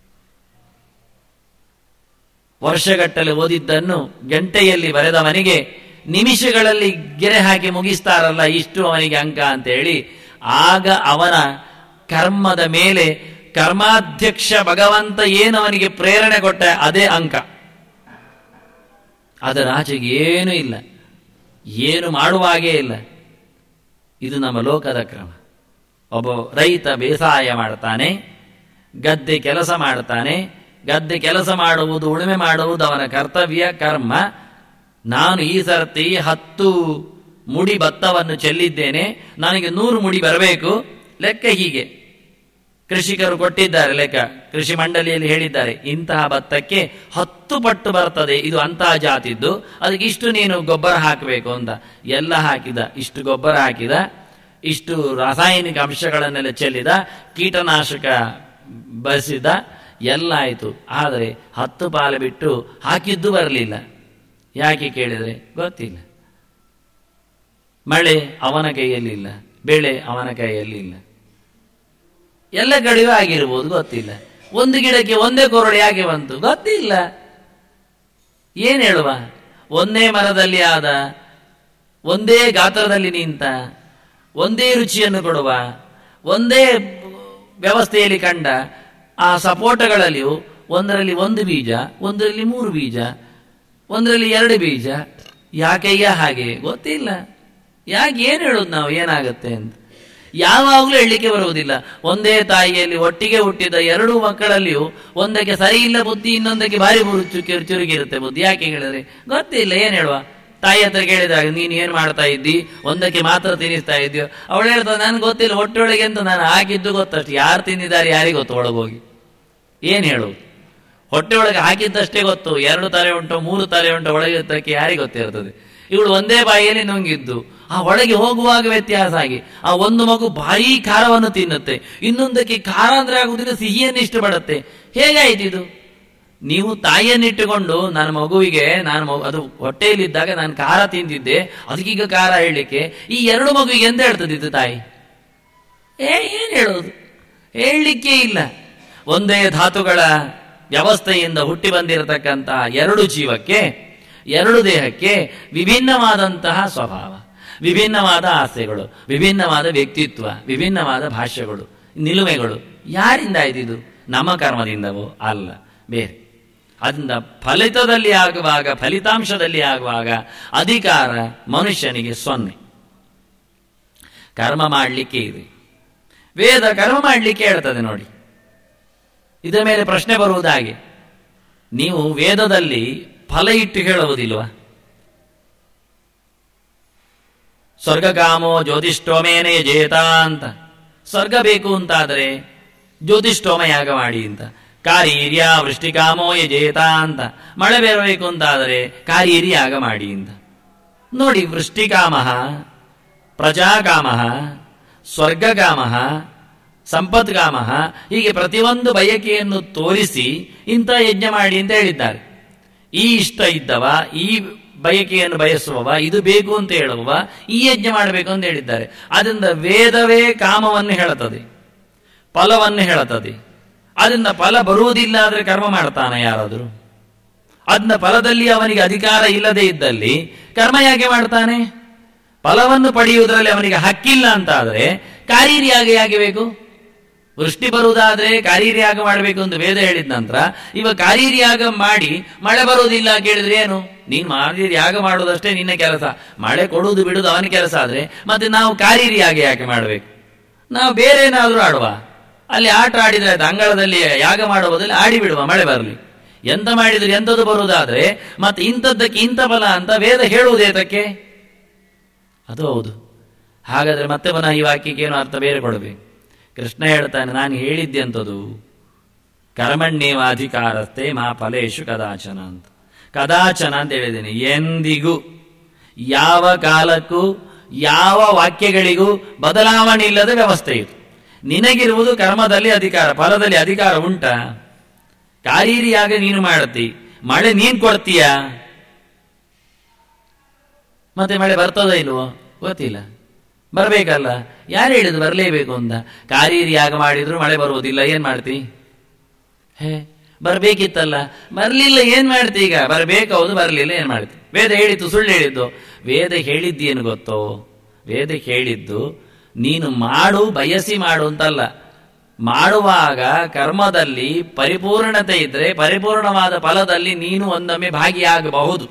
ವರ್ಷಗಟ್ಟಲೆ ಓದಿದ್ದನ್ನು ಗಂಟೆಯಲ್ಲಿ ಬರೆದವನಿಗೆ ನಿಮಿಷಗಳಲ್ಲಿ ಗೆರೆ ಹಾಕಿ ಮುಗಿಸ್ತಾರಲ್ಲ ಇಷ್ಟು ಅವನಿಗೆ ಅಂಕ ಅಂತ ಹೇಳಿ ಆಗ ಅವನ ಕರ್ಮದ ಮೇಲೆ ಕರ್ಮಾಧ್ಯಕ್ಷ ಭಗವಂತ ಏನು ಅವನಿಗೆ ಪ್ರೇರಣೆ ಕೊಟ್ಟ ಅದೇ ಅಂಕ ಅದರ ಆಚೆಗೆ ಏನೂ ಇಲ್ಲ ಏನು ಮಾಡುವಾಗೇ ಇಲ್ಲ ಇದು ನಮ್ಮ ಲೋಕದ ಕ್ರಮ ಒಬ್ಬ ರೈತ ಬೇಸಾಯ ಮಾಡ್ತಾನೆ ಗದ್ದೆ ಕೆಲಸ ಮಾಡ್ತಾನೆ ಗದ್ದೆ ಕೆಲಸ ಮಾಡುವುದು ಉಳುಮೆ ಮಾಡುವುದು ಅವನ ಕರ್ತವ್ಯ ಕರ್ಮ ನಾನು ಈ ಸರ್ತಿ ಹತ್ತು ಮುಡಿ ಭತ್ತವನ್ನು ಚೆಲ್ಲಿದ್ದೇನೆ ನನಗೆ ನೂರು ಮುಡಿ ಬರಬೇಕು ಲೆಕ್ಕ ಹೀಗೆ ಕೃಷಿಕರು ಕೊಟ್ಟಿದ್ದಾರೆ ಲೆಕ್ಕ ಕೃಷಿ ಮಂಡಳಿಯಲ್ಲಿ ಹೇಳಿದ್ದಾರೆ ಇಂತಹ ಭತ್ತಕ್ಕೆ ಹತ್ತು ಪಟ್ಟು ಬರ್ತದೆ ಇದು ಅಂತಹ ಜಾತಿದ್ದು ಅದಕ್ಕೆ ಇಷ್ಟು ನೀನು ಗೊಬ್ಬರ ಹಾಕಬೇಕು ಅಂತ ಎಲ್ಲ ಹಾಕಿದ ಇಷ್ಟು ಗೊಬ್ಬರ ಹಾಕಿದ ಇಷ್ಟು ರಾಸಾಯನಿಕ ಅಂಶಗಳನ್ನೆಲ್ಲ ಚೆಲ್ಲಿದ ಕೀಟನಾಶಕ ಬಸಿದ ಎಲ್ಲ ಆಯಿತು ಆದರೆ ಹತ್ತು ಪಾಲು ಬಿಟ್ಟು ಹಾಕಿದ್ದು ಬರಲಿಲ್ಲ ಯಾಕೆ ಕೇಳಿದರೆ ಗೊತ್ತಿಲ್ಲ ಮಳೆ ಅವನ ಕೈಯಲ್ಲಿಲ್ಲ ಬೆಳೆ ಅವನ ಕೈಯಲ್ಲಿಲ್ಲ ಎಲ್ಲ ಕಡೆಯೂ ಆಗಿರ್ಬೋದು ಗೊತ್ತಿಲ್ಲ ಒಂದು ಗಿಡಕ್ಕೆ ಒಂದೇ ಕೊರಡು ಯಾಕೆ ಬಂತು ಗೊತ್ತಿಲ್ಲ ಏನ್ ಹೇಳುವ ಒಂದೇ ಮರದಲ್ಲಿ ಆದ ಒಂದೇ ಗಾತ್ರದಲ್ಲಿ ನಿಂತ ಒಂದೇ ರುಚಿಯನ್ನು ಕೊಡುವ ಒಂದೇ ವ್ಯವಸ್ಥೆಯಲ್ಲಿ ಕಂಡ ಆ ಸಪೋಟಗಳಲ್ಲಿಯೂ ಒಂದರಲ್ಲಿ ಒಂದು ಬೀಜ ಒಂದರಲ್ಲಿ ಮೂರು ಬೀಜ ಒಂದರಲ್ಲಿ ಎರಡು ಬೀಜ ಯಾಕಯ್ಯ ಹಾಗೆ ಗೊತ್ತಿಲ್ಲ ಯಾಕೆ ಏನು ಹೇಳೋದು ನಾವು ಏನಾಗುತ್ತೆ ಅಂತ ಯಾವಾಗಲೂ ಹೇಳಲಿಕ್ಕೆ ಬರುವುದಿಲ್ಲ ಒಂದೇ ತಾಯಿಯಲ್ಲಿ ಒಟ್ಟಿಗೆ ಹುಟ್ಟಿದ ಎರಡು ಮಕ್ಕಳಲ್ಲಿಯೂ ಒಂದಕ್ಕೆ ಸರಿ ಇಲ್ಲ ಬುದ್ಧಿ ಇನ್ನೊಂದಕ್ಕೆ ಭಾರಿ ಬುರು ಚುರುಕಿ ಚುರುಗಿರುತ್ತೆ ಬುದ್ಧಿ ಯಾಕೆ ಹೇಳಿದ್ರೆ ಗೊತ್ತಿಲ್ಲ ಏನ್ ಹೇಳುವ ತಾಯಿ ಹತ್ರ ಕೇಳಿದಾಗ ನೀನು ಏನ್ ಮಾಡ್ತಾ ಇದ್ದಿ ಒಂದಕ್ಕೆ ಮಾತ್ರ ತಿನ್ನಿಸ್ತಾ ಇದ್ಯೋ ಅವಳು ಹೇಳ್ತಾ ನನ್ಗೆ ಗೊತ್ತಿಲ್ಲ ಹೊಟ್ಟೆಯೊಳಗೆ ಅಂತ ನಾನು ಹಾಕಿದ್ದು ಗೊತ್ತಷ್ಟು ಯಾರು ತಿಂದಿದ್ದಾರೆ ಯಾರಿಗೆ ಗೊತ್ತು ಒಳಗೋಗಿ ಏನ್ ಹೇಳುವುದು ಹೊಟ್ಟೆ ಒಳಗೆ ಹಾಕಿದ್ದಷ್ಟೇ ಗೊತ್ತು ಎರಡು ತಲೆ ಉಂಟು ಮೂರು ತಲೆ ಉಂಟು ಒಳಗೆ ಇದ್ದಕ್ಕೆ ಯಾರಿಗೆ ಗೊತ್ತಿರ್ತದೆ ಇವಳು ಒಂದೇ ಬಾಯಿಯಲ್ಲಿ ನುಂಗಿದ್ದು ಆ ಒಳಗೆ ಹೋಗುವಾಗ ವ್ಯತ್ಯಾಸ ಆಗಿ ಆ ಒಂದು ಮಗು ಭಾರೀ ಖಾರವನ್ನು ತಿನ್ನುತ್ತೆ ಇನ್ನೊಂದಕ್ಕೆ ಖಾರ ಅಂದ್ರೆ ಆಗುದಿಲ್ಲ ಸಿಹಿಯನ್ನು ಇಷ್ಟಪಡುತ್ತೆ ಹೇಗಾಯ್ತು ಇದು ನೀವು ತಾಯಿಯನ್ನಿಟ್ಟುಕೊಂಡು ನನ್ನ ಮಗುವಿಗೆ ನಾನು ಮಗು ಅದು ಹೊಟ್ಟೆಯಲ್ಲಿದ್ದಾಗ ನಾನು ಖಾರ ತಿಂದಿದ್ದೆ ಅದಕ್ಕೀಗ ಖಾರ ಹೇಳಲಿಕ್ಕೆ ಈ ಎರಡು ಮಗುವಿಗೆ ಎಂತ ಹೇಳ್ತದೆ ಇದು ತಾಯಿ ಏ ಏನ್ ಹೇಳೋದು ಹೇಳಲಿಕ್ಕೆ ಇಲ್ಲ ಒಂದೇ ಧಾತುಗಳ ವ್ಯವಸ್ಥೆಯಿಂದ ಹುಟ್ಟಿ ಬಂದಿರತಕ್ಕಂತಹ ಎರಡು ಜೀವಕ್ಕೆ ಎರಡು ದೇಹಕ್ಕೆ ವಿಭಿನ್ನವಾದಂತಹ ಸ್ವಭಾವ ವಿಭಿನ್ನವಾದ ಆಸೆಗಳು ವಿಭಿನ್ನವಾದ ವ್ಯಕ್ತಿತ್ವ ವಿಭಿನ್ನವಾದ ಭಾಷ್ಯಗಳು ನಿಲುಮೆಗಳು ಯಾರಿಂದ ಆಯ್ತಿದು ನಮ್ಮ ಕರ್ಮದಿಂದವೋ ಅಲ್ಲ ಬೇರೆ ಅದರಿಂದ ಫಲಿತದಲ್ಲಿ ಆಗುವಾಗ ಫಲಿತಾಂಶದಲ್ಲಿ ಆಗುವಾಗ ಅಧಿಕಾರ ಮನುಷ್ಯನಿಗೆ ಸೊನ್ನೆ ಕರ್ಮ ಮಾಡಲಿಕ್ಕೆ ಇದೆ ವೇದ ಕರ್ಮ ಮಾಡಲಿಕ್ಕೆ ಹೇಳ್ತದೆ ನೋಡಿ ಇದರ ಮೇಲೆ ಪ್ರಶ್ನೆ ಬರುವುದಾಗೆ ನೀವು ವೇದದಲ್ಲಿ ಫಲ ಇಟ್ಟು ಹೇಳುವುದಿಲ್ವಾ ಸ್ವರ್ಗಕಾಮೋ ಜ್ಯೋತಿಷ್ಠೋಮೇನೇ ಜೇತ ಅಂತ ಸ್ವರ್ಗ ಬೇಕು ಅಂತಾದರೆ ಜ್ಯೋತಿಷ್ಠೋಮ ಯಾಗ ಮಾಡಿ ಅಂತ ಕಾರೀರ್ಯ ವೃಷ್ಟಿಕಾಮೋ ಯಜೇತ ಅಂತ ಮಳೆ ಬರಬೇಕು ಅಂತಾದರೆ ಕಾರೀರಿ ಯಾಗ ಮಾಡಿ ಅಂತ ನೋಡಿ ವೃಷ್ಟಿಕಾಮ ಪ್ರಜಾಕಾಮ ಸ್ವರ್ಗಕಾಮ ಸಂಪತ್ಕಾಮ ಹೀಗೆ ಪ್ರತಿಯೊಂದು ಬಯಕೆಯನ್ನು ತೋರಿಸಿ ಇಂಥ ಯಜ್ಞ ಮಾಡಿ ಅಂತ ಹೇಳಿದ್ದಾರೆ ಈ ಇಷ್ಟ ಇದ್ದವ ಈ ಬಯಕೆಯನ್ನು ಬಯಸುವವ ಇದು ಬೇಕು ಅಂತ ಹೇಳುವವ ಈ ಯಜ್ಞ ಮಾಡಬೇಕು ಅಂತ ಹೇಳಿದ್ದಾರೆ ಅದರಿಂದ ವೇದವೇ ಕಾಮವನ್ನು ಹೇಳುತ್ತದೆ ಫಲವನ್ನು ಹೇಳುತ್ತದೆ ಅದರಿಂದ ಫಲ ಬರುವುದಿಲ್ಲ ಆದರೆ ಕರ್ಮ ಮಾಡ್ತಾನೆ ಯಾರಾದರೂ ಅದನ್ನ ಫಲದಲ್ಲಿ ಅವನಿಗೆ ಅಧಿಕಾರ ಇಲ್ಲದೆ ಇದ್ದಲ್ಲಿ ಕರ್ಮ ಯಾಕೆ ಮಾಡ್ತಾನೆ ಫಲವನ್ನು ಪಡೆಯುವುದರಲ್ಲಿ ಅವನಿಗೆ ಹಕ್ಕಿಲ್ಲ ಅಂತ ಆದರೆ ಕಾರೀರಿಯಾಗ ಯಾಕೆ ಬೇಕು ವೃಷ್ಟಿ ಬರುವುದಾದ್ರೆ ಕಾರೀರಿಯಾಗ ಮಾಡಬೇಕು ಅಂತ ವೇದ ಹೇಳಿದ ನಂತರ ಇವ ಕಾರೀರಿಯಾಗ ಮಾಡಿ ಮಳೆ ಬರುವುದಿಲ್ಲ ಕೇಳಿದ್ರೆ ಏನು ನೀನ್ ಮಾರೀರಿ ಯಾಗ ಮಾಡುವುದಷ್ಟೇ ನಿನ್ನ ಕೆಲಸ ಮಳೆ ಕೊಡುವುದು ಬಿಡುವುದು ಅವನ ಕೆಲಸ ಆದ್ರೆ ಮತ್ತೆ ನಾವು ಕಾರೀರಿಯಾಗ ಯಾಕೆ ಮಾಡಬೇಕು ನಾವು ಬೇರೆ ಏನಾದ್ರೂ ಆಡುವ ಅಲ್ಲಿ ಆಟ ಆಡಿದ್ರೆ ಆಯ್ತು ಅಂಗಳದಲ್ಲಿ ಯಾಗ ಮಾಡುವ ಬದಲು ಆಡಿ ಬಿಡುವ ಮಳೆ ಬರಲಿ ಎಂತ ಮಾಡಿದ್ರೆ ಎಂಥದ್ದು ಬರುವುದಾದ್ರೆ ಮತ್ತೆ ಇಂಥದ್ದಕ್ಕೆ ಇಂಥ ಫಲ ಅಂತ ವೇದ ಹೇಳುವುದೇತಕ್ಕೆ ಅದು ಹೌದು ಹಾಗಾದ್ರೆ ಮತ್ತೆ ಪುನಃ ಈ ವಾಕ್ಯಕ್ಕೆ ಏನು ಅರ್ಥ ಬೇರೆ ಕೊಡಬೇಕು ಕೃಷ್ಣ ಹೇಳ್ತಾನೆ ನಾನು ಹೇಳಿದ್ದೆ ಅಂತದು ಕರ್ಮಣ್ಯೇವಾಧಿಕಾರಸ್ಥೆ ಮಾ ಫಲೇಶು ಕದಾಚನ ಅಂತ ಕದಾಚನ ಅಂತ ಹೇಳಿದ್ದೇನೆ ಎಂದಿಗೂ ಯಾವ ಕಾಲಕ್ಕೂ ಯಾವ ವಾಕ್ಯಗಳಿಗೂ ಬದಲಾವಣೆ ಇಲ್ಲದ ವ್ಯವಸ್ಥೆ ಇದು ನಿನಗಿರುವುದು ಕರ್ಮದಲ್ಲಿ ಅಧಿಕಾರ ಫಲದಲ್ಲಿ ಅಧಿಕಾರ ಉಂಟಾ ಕಾರೀರಿಯಾಗ ನೀನು ಮಾಡತಿ ಮಳೆ ನೀನ್ ಕೊಡ್ತೀಯ ಮತ್ತೆ ಮಳೆ ಬರ್ತದೋ ಇಲ್ವೋ ಗೊತ್ತಿಲ್ಲ ಬರಬೇಕಲ್ಲ ಯಾರು ಹೇಳಿದ್ರು ಬರಲೇಬೇಕು ಅಂತ ಕಾರೀರಿ ಯಾಗ ಮಾಡಿದ್ರು ಮಳೆ ಬರುವುದಿಲ್ಲ ಏನ್ ಮಾಡ್ತಿ ಹೇ ಬರ್ಬೇಕಿತ್ತಲ್ಲ ಬರ್ಲಿಲ್ಲ ಏನ್ ಮಾಡ್ತಿ ಈಗ ಬರ್ಬೇಕು ಹೌದು ಬರ್ಲಿಲ್ಲ ಏನ್ ಮಾಡ್ತಿ ವೇದ ಹೇಳಿತ್ತು ಸುಳ್ಳು ಹೇಳಿದ್ದು ವೇದ ಹೇಳಿದ್ದೇನು ಗೊತ್ತೋ ವೇದ ಹೇಳಿದ್ದು ನೀನು ಮಾಡು ಬಯಸಿ ಮಾಡು ಅಂತಲ್ಲ ಮಾಡುವಾಗ ಕರ್ಮದಲ್ಲಿ ಪರಿಪೂರ್ಣತೆ ಇದ್ರೆ ಪರಿಪೂರ್ಣವಾದ ಫಲದಲ್ಲಿ ನೀನು ಒಂದೊಮ್ಮೆ ಭಾಗಿಯಾಗಬಹುದು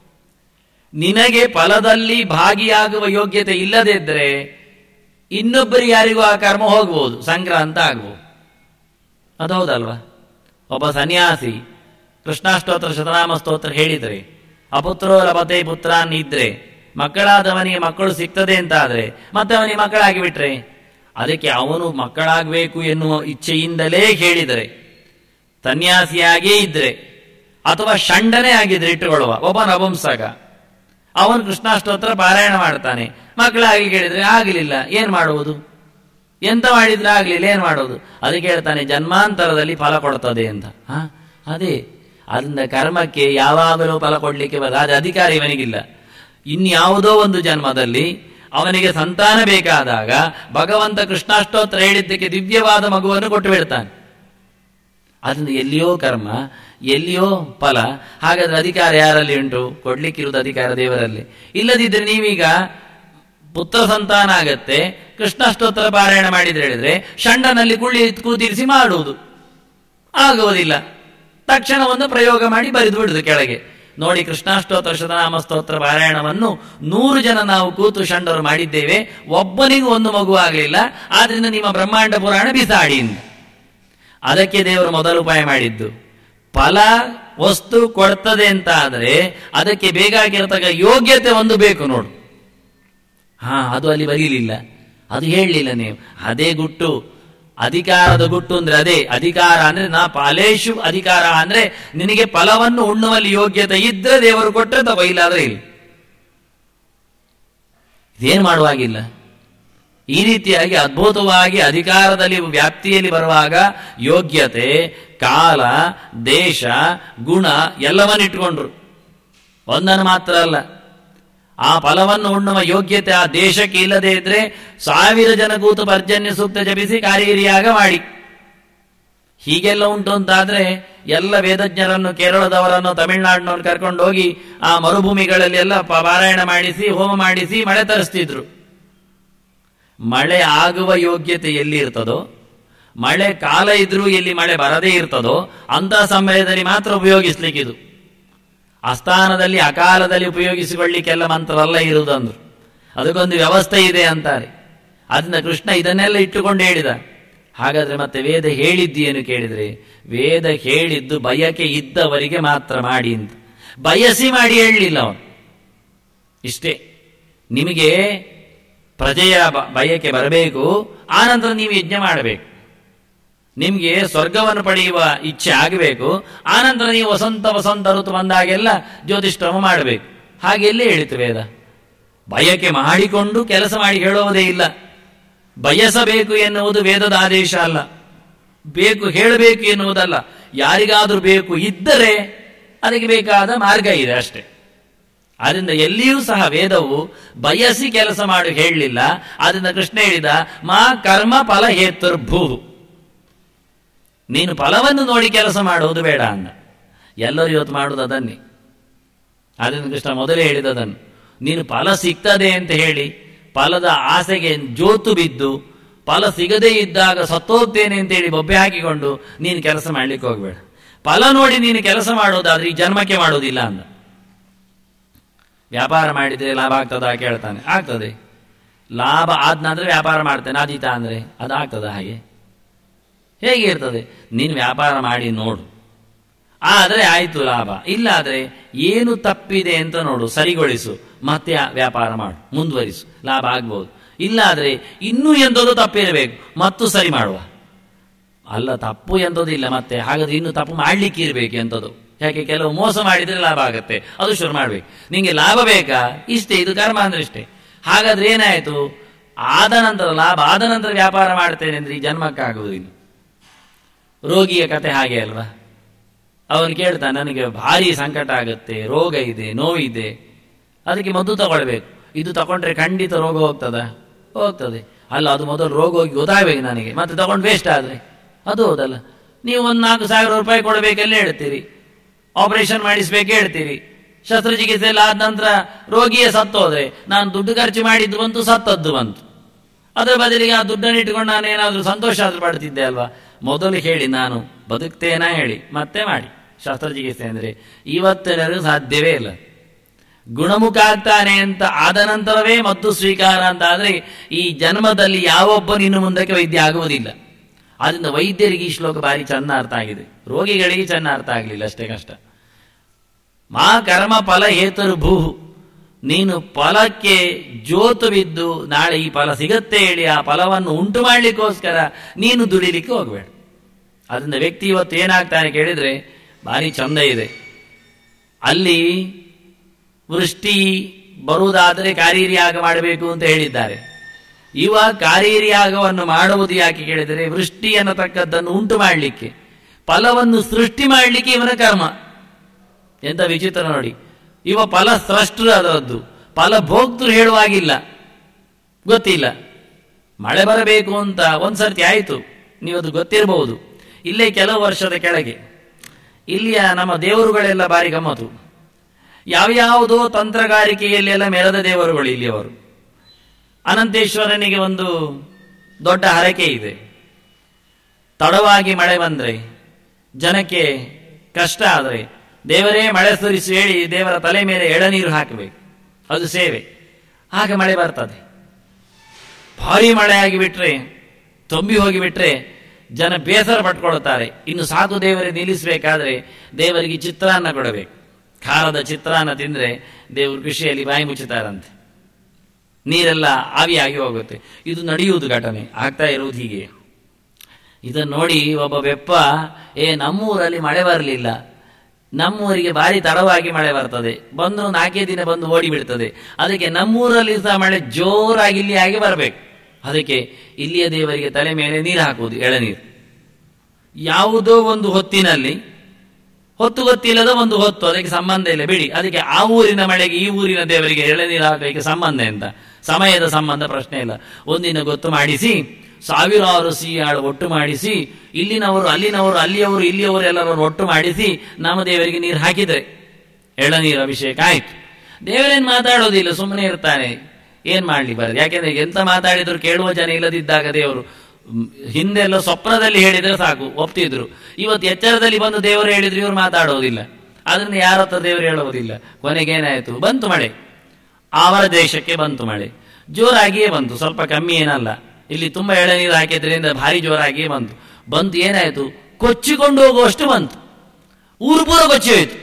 ನಿನಗೆ ಫಲದಲ್ಲಿ ಭಾಗಿಯಾಗುವ ಯೋಗ್ಯತೆ ಇಲ್ಲದೇ ಇದ್ರೆ ಇನ್ನೊಬ್ಬರಿಗೆ ಯಾರಿಗೂ ಆ ಕರ್ಮ ಹೋಗ್ಬೋದು ಸಂಕ್ರಾಂತ ಆಗ್ಬೋದು ಅದು ಹೌದಲ್ವಾ ಒಬ್ಬ ಸನ್ಯಾಸಿ ಕೃಷ್ಣಾಷ್ಟೋತ್ರ ಶತನಾಮ ಸ್ತೋತ್ರ ಹೇಳಿದ್ರೆ ಅಪುತ್ರೋ ಲಭತೆ ಪುತ್ರಾನ್ ಇದ್ರೆ ಮಕ್ಕಳಾದವನಿಗೆ ಮಕ್ಕಳು ಸಿಗ್ತದೆ ಅಂತ ಆದ್ರೆ ಮತ್ತೆ ಅವನಿಗೆ ಮಕ್ಕಳಾಗಿ ಬಿಟ್ರೆ ಅದಕ್ಕೆ ಅವನು ಮಕ್ಕಳಾಗಬೇಕು ಎನ್ನುವ ಇಚ್ಛೆಯಿಂದಲೇ ಹೇಳಿದರೆ ಸನ್ಯಾಸಿಯಾಗೇ ಇದ್ರೆ ಅಥವಾ ಷಂಡನೆ ಆಗಿದ್ರೆ ಇಟ್ಟುಕೊಳ್ಳುವ ಒಬ್ಬ ನಪುಂಸಕ ಅವನು ಕೃಷ್ಣಾಷ್ಟೋತ್ರ ಪಾರಾಯಣ ಮಾಡ್ತಾನೆ ಮಕ್ಕಳಾಗಿ ಕೇಳಿದ್ರೆ ಆಗಲಿಲ್ಲ ಏನ್ ಮಾಡುವುದು ಎಂತ ಮಾಡಿದ್ರೆ ಆಗ್ಲಿಲ್ಲ ಏನ್ ಮಾಡೋದು ಅದಕ್ಕೆ ಹೇಳ್ತಾನೆ ಜನ್ಮಾಂತರದಲ್ಲಿ ಫಲ ಕೊಡ್ತದೆ ಅಂತ ಹ ಅದೇ ಅದರಿಂದ ಕರ್ಮಕ್ಕೆ ಯಾವಾಗಲೂ ಫಲ ಕೊಡ್ಲಿಕ್ಕೆ ಬರ ಅದು ಅಧಿಕಾರ ಇವನಿಗಿಲ್ಲ ಇನ್ಯಾವುದೋ ಒಂದು ಜನ್ಮದಲ್ಲಿ ಅವನಿಗೆ ಸಂತಾನ ಬೇಕಾದಾಗ ಭಗವಂತ ಕೃಷ್ಣಾಷ್ಟೋತ್ರ ಹೇಳಿದ್ದಕ್ಕೆ ದಿವ್ಯವಾದ ಮಗುವನ್ನು ಕೊಟ್ಟು ಬಿಡ್ತಾನೆ ಅದರಿಂದ ಎಲ್ಲಿಯೋ ಕರ್ಮ ಎಲ್ಲಿಯೋ ಫಲ ಹಾಗಾದ್ರೆ ಅಧಿಕಾರ ಯಾರಲ್ಲಿ ಉಂಟು ಕೊಡ್ಲಿಕ್ಕಿರುವುದು ಅಧಿಕಾರ ದೇವರಲ್ಲಿ ಇಲ್ಲದಿದ್ರೆ ನೀವೀಗ ಪುತ್ರ ಸಂತಾನ ಆಗತ್ತೆ ಕೃಷ್ಣಾಷ್ಟೋತ್ತರ ಪಾರಾಯಣ ಮಾಡಿದ್ರೆ ಹೇಳಿದ್ರೆ ಷಂಡನಲ್ಲಿ ಕುಳ್ಳಿ ಕೂತಿರಿಸಿ ಮಾಡುವುದು ಆಗುವುದಿಲ್ಲ ತಕ್ಷಣ ಒಂದು ಪ್ರಯೋಗ ಮಾಡಿ ಬರೆದು ಬಿಡುದು ಕೆಳಗೆ ನೋಡಿ ಕೃಷ್ಣಾಷ್ಟೋತ್ತರ ಶತನಾಮ ಸ್ತೋತ್ರ ಪಾರಾಯಣವನ್ನು ನೂರು ಜನ ನಾವು ಕೂತು ಷಂಡರು ಮಾಡಿದ್ದೇವೆ ಒಬ್ಬನಿಗೂ ಒಂದು ಮಗು ಆಗಲಿಲ್ಲ ಆದ್ರಿಂದ ನಿಮ್ಮ ಬ್ರಹ್ಮಾಂಡ ಪುರಾಣ ಬಿಸಾಡಿ ಅಂತ ಅದಕ್ಕೆ ದೇವರು ಮೊದಲು ಉಪಾಯ ಮಾಡಿದ್ದು ಫಲ ವಸ್ತು ಕೊಡ್ತದೆ ಅಂತ ಆದ್ರೆ ಅದಕ್ಕೆ ಬೇಕಾಗಿರತಕ್ಕ ಯೋಗ್ಯತೆ ಒಂದು ಬೇಕು ನೋಡು ಹಾ ಅದು ಅಲ್ಲಿ ಬರೀಲಿಲ್ಲ ಅದು ಹೇಳಲಿಲ್ಲ ನೀವು ಅದೇ ಗುಟ್ಟು ಅಧಿಕಾರದ ಗುಟ್ಟು ಅಂದ್ರೆ ಅದೇ ಅಧಿಕಾರ ಅಂದ್ರೆ ನಾ ಫಲೇಶು ಅಧಿಕಾರ ಅಂದ್ರೆ ನಿನಗೆ ಫಲವನ್ನು ಉಣ್ಣುವಲ್ಲಿ ಯೋಗ್ಯತೆ ಇದ್ರೆ ದೇವರು ಕೊಟ್ಟರೆ ತಗೋ ಇಲ್ಲಾದ್ರೆ ಇಲ್ಲ ಇದೇನು ಮಾಡುವಾಗಿಲ್ಲ ಈ ರೀತಿಯಾಗಿ ಅದ್ಭುತವಾಗಿ ಅಧಿಕಾರದಲ್ಲಿ ವ್ಯಾಪ್ತಿಯಲ್ಲಿ ಬರುವಾಗ ಯೋಗ್ಯತೆ ಕಾಲ ದೇಶ ಗುಣ ಎಲ್ಲವನ್ನ ಇಟ್ಕೊಂಡ್ರು ಒಂದನ್ನು ಮಾತ್ರ ಅಲ್ಲ ಆ ಫಲವನ್ನು ಉಣ್ಣುವ ಯೋಗ್ಯತೆ ಆ ದೇಶಕ್ಕೆ ಇಲ್ಲದೆ ಇದ್ರೆ ಸಾವಿರ ಜನ ಕೂತು ಪರ್ಜನ್ಯ ಸೂಕ್ತ ಜಪಿಸಿ ಕಾರ್ಯರಿಯಾಗ ಮಾಡಿ ಹೀಗೆಲ್ಲ ಉಂಟು ಅಂತಾದ್ರೆ ಎಲ್ಲ ವೇದಜ್ಞರನ್ನು ಕೇರಳದವರನ್ನು ತಮಿಳುನಾಡಿನವ್ರು ಕರ್ಕೊಂಡು ಹೋಗಿ ಆ ಮರುಭೂಮಿಗಳಲ್ಲಿ ಎಲ್ಲ ಪ- ಪಾರಾಯಣ ಮಾಡಿಸಿ ಹೋಮ ಮಾಡಿಸಿ ಮಳೆ ತರಿಸ್ತಿದ್ರು ಮಳೆ ಆಗುವ ಯೋಗ್ಯತೆ ಎಲ್ಲಿ ಇರ್ತದೋ ಮಳೆ ಕಾಲ ಇದ್ರೂ ಎಲ್ಲಿ ಮಳೆ ಬರದೇ ಇರ್ತದೋ ಅಂತ ಸಮಯದಲ್ಲಿ ಮಾತ್ರ ಉಪಯೋಗಿಸ್ಲಿಕ್ಕಿದು ಅಸ್ಥಾನದಲ್ಲಿ ಅಕಾಲದಲ್ಲಿ ಉಪಯೋಗಿಸಿಕೊಳ್ಳಿಕ್ಕೆಲ್ಲ ಮಂತ್ರವಲ್ಲ ಇರುವುದಂದ್ರು ಅದಕ್ಕೊಂದು ವ್ಯವಸ್ಥೆ ಇದೆ ಅಂತಾರೆ ಅದನ್ನ ಕೃಷ್ಣ ಇದನ್ನೆಲ್ಲ ಇಟ್ಟುಕೊಂಡು ಹೇಳಿದ ಹಾಗಾದ್ರೆ ಮತ್ತೆ ವೇದ ಹೇಳಿದ್ದೇನು ಕೇಳಿದ್ರೆ ವೇದ ಹೇಳಿದ್ದು ಬಯಕೆ ಇದ್ದವರಿಗೆ ಮಾತ್ರ ಮಾಡಿ ಅಂತ ಬಯಸಿ ಮಾಡಿ ಹೇಳಲಿಲ್ಲ ಅವನು ಇಷ್ಟೇ ನಿಮಗೆ ಪ್ರಜೆಯ ಬ- ಬಯಕೆ ಬರಬೇಕು ಆನಂತರ ನೀವು ಯಜ್ಞ ಮಾಡಬೇಕು ನಿಮ್ಗೆ ಸ್ವರ್ಗವನ್ನು ಪಡೆಯುವ ಇಚ್ಛೆ ಆಗಬೇಕು ಆನಂತರ ನೀವು ವಸಂತ ವಸಂತ ಋತು ಬಂದಾಗೆಲ್ಲ ಜ್ಯೋತಿಷ್ಠಮ ಮಾಡಬೇಕು ಹಾಗೆ ಎಲ್ಲೇ ಹೇಳಿತು ವೇದ ಬಯಕೆ ಮಾಡಿಕೊಂಡು ಕೆಲಸ ಮಾಡಿ ಹೇಳುವುದೇ ಇಲ್ಲ ಬಯಸಬೇಕು ಎನ್ನುವುದು ವೇದದ ಆದೇಶ ಅಲ್ಲ ಬೇಕು ಹೇಳಬೇಕು ಎನ್ನುವುದಲ್ಲ ಯಾರಿಗಾದ್ರೂ ಬೇಕು ಇದ್ದರೆ ಅದಕ್ಕೆ ಬೇಕಾದ ಮಾರ್ಗ ಇದೆ ಅಷ್ಟೇ ಆದ್ರಿಂದ ಎಲ್ಲಿಯೂ ಸಹ ವೇದವು ಬಯಸಿ ಕೆಲಸ ಮಾಡು ಹೇಳಲಿಲ್ಲ ಆದ್ರಿಂದ ಕೃಷ್ಣ ಹೇಳಿದ ಮಾ ಕರ್ಮ ಫಲ ಹೇತುರ್ಭೂ ನೀನು ಫಲವನ್ನು ನೋಡಿ ಕೆಲಸ ಮಾಡುವುದು ಬೇಡ ಅಂದ ಎಲ್ಲರೂ ಇವತ್ತು ಮಾಡುವುದು ಅದನ್ನೇ ಆದ್ರಿಂದ ಕೃಷ್ಣ ಮೊದಲೇ ಹೇಳಿದದನ್ನು ನೀನು ಫಲ ಸಿಗ್ತದೆ ಅಂತ ಹೇಳಿ ಫಲದ ಆಸೆಗೆ ಜೋತು ಬಿದ್ದು ಫಲ ಸಿಗದೇ ಇದ್ದಾಗ ಸತ್ತೋಗ್ತೇನೆ ಅಂತೇಳಿ ಬೊಬ್ಬೆ ಹಾಕಿಕೊಂಡು ನೀನು ಕೆಲಸ ಮಾಡ್ಲಿಕ್ಕೆ ಹೋಗ್ಬೇಡ ಫಲ ನೋಡಿ ನೀನು ಕೆಲಸ ಮಾಡೋದಾದ್ರೆ ಈ ಜನ್ಮಕ್ಕೆ ಮಾಡೋದಿಲ್ಲ ಅಂದ ವ್ಯಾಪಾರ ಮಾಡಿದ್ರೆ ಲಾಭ ಆಗ್ತದ ಕೇಳ್ತಾನೆ ಆಗ್ತದೆ ಲಾಭ ಆದ ನಂತರ ವ್ಯಾಪಾರ ಮಾಡ್ತೇನೆ ಆದೀತ ಅಂದ್ರೆ ಅದು ಆಗ್ತದ ಹಾಗೆ ಹೇಗೆ ಇರ್ತದೆ ನೀನು ವ್ಯಾಪಾರ ಮಾಡಿ ನೋಡು ಆದರೆ ಆಯ್ತು ಲಾಭ ಇಲ್ಲಾದ್ರೆ ಏನು ತಪ್ಪಿದೆ ಅಂತ ನೋಡು ಸರಿಗೊಳಿಸು ಮತ್ತೆ ಆ ವ್ಯಾಪಾರ ಮಾಡು ಮುಂದುವರಿಸು ಲಾಭ ಆಗ್ಬೋದು ಇಲ್ಲಾದ್ರೆ ಇನ್ನೂ ಎಂಥದ್ದು ತಪ್ಪಿರಬೇಕು ಮತ್ತು ಸರಿ ಮಾಡುವ ಅಲ್ಲ ತಪ್ಪು ಎಂಥದ್ದು ಮತ್ತೆ ಹಾಗಾದ್ರೆ ಇನ್ನು ತಪ್ಪು ಮಾಡ್ಲಿಕ್ಕೆ ಇರಬೇಕು ಎಂಥದ್ದು ಯಾಕೆ ಕೆಲವು ಮೋಸ ಮಾಡಿದ್ರೆ ಲಾಭ ಆಗುತ್ತೆ ಅದು ಶುರು ಮಾಡ್ಬೇಕು ನಿಂಗೆ ಲಾಭ ಬೇಕಾ ಇಷ್ಟೇ ಇದು ಕರ್ಮ ಅಂದ್ರೆ ಇಷ್ಟೇ ಹಾಗಾದ್ರೆ ಏನಾಯ್ತು ಆದ ನಂತರ ಲಾಭ ಆದ ನಂತರ ವ್ಯಾಪಾರ ಮಾಡ್ತೇನೆ ಅಂದ್ರೆ ಈ ಜನ್ಮಕ್ಕಾಗುವುದಿಲ್ಲ ರೋಗಿಯ ಕತೆ ಹಾಗೆ ಅಲ್ವಾ ಅವನು ಕೇಳ್ತಾನೆ ನನಗೆ ಭಾರಿ ಸಂಕಟ ಆಗುತ್ತೆ ರೋಗ ಇದೆ ನೋವಿದೆ ಅದಕ್ಕೆ ಮದ್ದು ತಗೊಳ್ಬೇಕು ಇದು ತಗೊಂಡ್ರೆ ಖಂಡಿತ ರೋಗ ಹೋಗ್ತದ ಹೋಗ್ತದೆ ಅಲ್ಲ ಅದು ಮೊದಲು ರೋಗ ಹೋಗಿ ಗೊತ್ತಾಗಬೇಕು ನನಗೆ ಮತ್ತೆ ತಗೊಂಡು ವೇಸ್ಟ್ ಆದ್ರೆ ಅದು ಹೌದಲ್ಲ ನೀವು ಒಂದು ನಾಲ್ಕು ಸಾವಿರ ರೂಪಾಯಿ ಕೊಡಬೇಕೆಲ್ಲ ಹೇಳ್ತೀರಿ ಆಪರೇಷನ್ ಮಾಡಿಸ್ಬೇಕು ಹೇಳ್ತೀರಿ ಶಸ್ತ್ರಚಿಕಿತ್ಸೆ ಎಲ್ಲ ಆದ ನಂತರ ರೋಗಿಯೇ ಸತ್ತೋದ್ರೆ ನಾನು ದುಡ್ಡು ಖರ್ಚು ಮಾಡಿದ್ದು ಬಂತು ಸತ್ತದ್ದು ಬಂತು ಅದರ ಬದಲಿಗೆ ಆ ದುಡ್ಡನ್ನು ಇಟ್ಕೊಂಡು ನಾನು ಏನಾದರೂ ಸಂತೋಷ ಆದ್ರೂ ಪಡ್ತಿದ್ದೆ ಅಲ್ವಾ ಮೊದಲು ಹೇಳಿ ನಾನು ಬದುಕ್ತೇನಾ ಹೇಳಿ ಮತ್ತೆ ಮಾಡಿ ಶಸ್ತ್ರಚಿಕಿತ್ಸೆ ಅಂದ್ರೆ ಇವತ್ತೆಲ್ಲರೂ ಸಾಧ್ಯವೇ ಇಲ್ಲ ಗುಣಮುಖ ಆಗ್ತಾನೆ ಅಂತ ಆದ ನಂತರವೇ ಮದ್ದು ಸ್ವೀಕಾರ ಅಂತ ಆದ್ರೆ ಈ ಜನ್ಮದಲ್ಲಿ ಯಾವೊಬ್ಬನು ಇನ್ನು ಮುಂದಕ್ಕೆ ವೈದ್ಯ ಆಗುವುದಿಲ್ಲ ಆದ್ರಿಂದ ವೈದ್ಯರಿಗೆ ಈ ಶ್ಲೋಕ ಭಾರಿ ಚೆನ್ನ ಅರ್ಥ ಆಗಿದೆ ರೋಗಿಗಳಿಗೆ ಚೆನ್ನ ಅರ್ಥ ಆಗಲಿಲ್ಲ ಅಷ್ಟೇ ಕಷ್ಟ ಮಾ ಕರ್ಮ ಫಲ ಹೇತರು ಭೂಹು ನೀನು ಫಲಕ್ಕೆ ಜೋತು ಬಿದ್ದು ನಾಳೆ ಈ ಫಲ ಸಿಗತ್ತೆ ಹೇಳಿ ಆ ಫಲವನ್ನು ಉಂಟು ಮಾಡಲಿಕ್ಕೋಸ್ಕರ ನೀನು ದುಡಿಲಿಕ್ಕೆ ಹೋಗಬೇಡ ಅದರಿಂದ ವ್ಯಕ್ತಿ ಇವತ್ತು ಏನಾಗ್ತಾನೆ ಕೇಳಿದ್ರೆ ಭಾರಿ ಚಂದ ಇದೆ ಅಲ್ಲಿ ವೃಷ್ಟಿ ಬರುವುದಾದರೆ ಕಾರೀರಿ ಯಾಗ ಮಾಡಬೇಕು ಅಂತ ಹೇಳಿದ್ದಾರೆ ಇವ ಕಾರೀರಿ ಯಾಗವನ್ನು ಮಾಡುವುದು ಯಾಕೆ ಕೇಳಿದರೆ ವೃಷ್ಟಿ ಅನ್ನತಕ್ಕದ್ದನ್ನು ಉಂಟು ಮಾಡಲಿಕ್ಕೆ ಫಲವನ್ನು ಸೃಷ್ಟಿ ಮಾಡಲಿಕ್ಕೆ ಇವನ ಕರ್ಮ ಎಂತ ವಿಚಿತ್ರ ನೋಡಿ ಇವ ಫಲ ಸ್ರಷ್ಟರು ಅದರದ್ದು ಫಲ ಭೋಕ್ತರು ಹೇಳುವಾಗಿಲ್ಲ ಗೊತ್ತಿಲ್ಲ ಮಳೆ ಬರಬೇಕು ಅಂತ ಒಂದ್ಸರ್ತಿ ಆಯಿತು ನೀವು ಅದು ಗೊತ್ತಿರಬಹುದು ಇಲ್ಲೇ ಕೆಲವು ವರ್ಷದ ಕೆಳಗೆ ಇಲ್ಲಿಯ ನಮ್ಮ ದೇವರುಗಳೆಲ್ಲ ಬಾರಿ ಗಮ್ಮತು ಯಾವ್ಯಾವುದೋ ತಂತ್ರಗಾರಿಕೆಯಲ್ಲೆಲ್ಲ ಮೆರೆದ ದೇವರುಗಳು ಇಲ್ಲಿಯವರು ಅನಂತೇಶ್ವರನಿಗೆ ಒಂದು ದೊಡ್ಡ ಹರಕೆ ಇದೆ ತಡವಾಗಿ ಮಳೆ ಬಂದ್ರೆ ಜನಕ್ಕೆ ಕಷ್ಟ ಆದರೆ ದೇವರೇ ಮಳೆ ಸುರಿಸಿ ಹೇಳಿ ದೇವರ ತಲೆ ಮೇಲೆ ಎಳನೀರು ಹಾಕಬೇಕು ಅದು ಸೇವೆ ಆಗ ಮಳೆ ಬರ್ತದೆ ಭಾರಿ ಮಳೆ ಆಗಿಬಿಟ್ರೆ ತುಂಬಿ ಹೋಗಿಬಿಟ್ರೆ ಜನ ಬೇಸರ ಪಟ್ಕೊಳ್ತಾರೆ ಇನ್ನು ಸಾಕು ದೇವರೇ ನಿಲ್ಲಿಸಬೇಕಾದ್ರೆ ದೇವರಿಗೆ ಚಿತ್ರಾನ್ನ ಕೊಡಬೇಕು ಖಾರದ ಚಿತ್ರಾನ್ನ ತಿಂದ್ರೆ ದೇವರು ಕೃಷಿಯಲ್ಲಿ ಬಾಯಿ ಮುಚ್ಚುತ್ತಾರಂತೆ ನೀರೆಲ್ಲ ಆವಿಯಾಗಿ ಹೋಗುತ್ತೆ ಇದು ನಡೆಯುವುದು ಘಟನೆ ಆಗ್ತಾ ಇರುವುದು ಹೀಗೆ ಇದನ್ನು ನೋಡಿ ಒಬ್ಬ ಬೆಪ್ಪ ಏ ನಮ್ಮೂರಲ್ಲಿ ಮಳೆ ಬರಲಿಲ್ಲ ನಮ್ಮೂರಿಗೆ ಭಾರಿ ತಡವಾಗಿ ಮಳೆ ಬರ್ತದೆ ಬಂದು ನಾಲ್ಕೇ ದಿನ ಬಂದು ಓಡಿ ಬಿಡ್ತದೆ ಅದಕ್ಕೆ ನಮ್ಮೂರಲ್ಲಿ ಸಹ ಮಳೆ ಜೋರಾಗಿ ಇಲ್ಲಿ ಆಗಿ ಬರಬೇಕು ಅದಕ್ಕೆ ಇಲ್ಲಿಯ ದೇವರಿಗೆ ತಲೆ ಮೇಲೆ ನೀರು ಹಾಕುವುದು ಎಳನೀರು ಯಾವುದೋ ಒಂದು ಹೊತ್ತಿನಲ್ಲಿ ಹೊತ್ತು ಗೊತ್ತಿಲ್ಲದ ಒಂದು ಹೊತ್ತು ಅದಕ್ಕೆ ಸಂಬಂಧ ಇಲ್ಲ ಬಿಡಿ ಅದಕ್ಕೆ ಆ ಊರಿನ ಮಳೆಗೆ ಈ ಊರಿನ ದೇವರಿಗೆ ಎಳೆನೀರು ಹಾಕಲಿಕ್ಕೆ ಸಂಬಂಧ ಎಂತ ಸಮಯದ ಸಂಬಂಧ ಪ್ರಶ್ನೆ ಇಲ್ಲ ಒಂದಿನ ಗೊತ್ತು ಮಾಡಿಸಿ ಸಾವಿರಾರು ಸಿಯಾಳು ಒಟ್ಟು ಮಾಡಿಸಿ ಇಲ್ಲಿನವರು ಅಲ್ಲಿನವರು ಅಲ್ಲಿಯವರು ಇಲ್ಲಿಯವರು ಎಲ್ಲರನ್ನು ಒಟ್ಟು ಮಾಡಿಸಿ ನಮ್ಮ ದೇವರಿಗೆ ನೀರು ಹಾಕಿದ್ರೆ ಎಳನೀರು ಅಭಿಷೇಕ ಆಯ್ತು ದೇವರೇನು ಮಾತಾಡೋದಿಲ್ಲ ಸುಮ್ಮನೆ ಇರ್ತಾನೆ ಏನ್ ಮಾಡ್ಲಿ ಬರದು ಯಾಕೆಂದ್ರೆ ಎಂತ ಮಾತಾಡಿದ್ರು ಕೇಳುವ ಜನ ಇಲ್ಲದಿದ್ದಾಗ ದೇವರು ಮ್, ಹಿಂದೆಲ್ಲ ಸ್ವಪ್ನದಲ್ಲಿ ಹೇಳಿದ್ರೆ ಸಾಕು ಒಪ್ತಿದ್ರು ಇವತ್ತು ಎಚ್ಚರದಲ್ಲಿ ಬಂದು ದೇವರು ಹೇಳಿದ್ರು ಇವ್ರು ಮಾತಾಡೋದಿಲ್ಲ ಅದನ್ನ ಯಾರ ಹತ್ರ ದೇವರು ಹೇಳೋದಿಲ್ಲ ಕೊನೆಗೇನಾಯ್ತು ಬಂತು ಮಳೆ ಅವರ ದೇಶಕ್ಕೆ ಬಂತು ಮಳೆ ಜೋರಾಗಿಯೇ ಬಂತು ಸ್ವಲ್ಪ ಕಮ್ಮಿ ಏನಲ್ಲ ಇಲ್ಲಿ ತುಂಬಾ ಎಳೆನೀರು ಹಾಕಿದ್ರಿಂದ ಭಾರಿ ಜೋರಾಗಿಯೇ ಬಂತು ಬಂತು ಏನಾಯ್ತು ಕೊಚ್ಚಿಕೊಂಡು ಹೋಗುವಷ್ಟು ಬಂತು ಊರು ಪೂರ ಕೊಚ್ಚಿ ಹೋಯ್ತು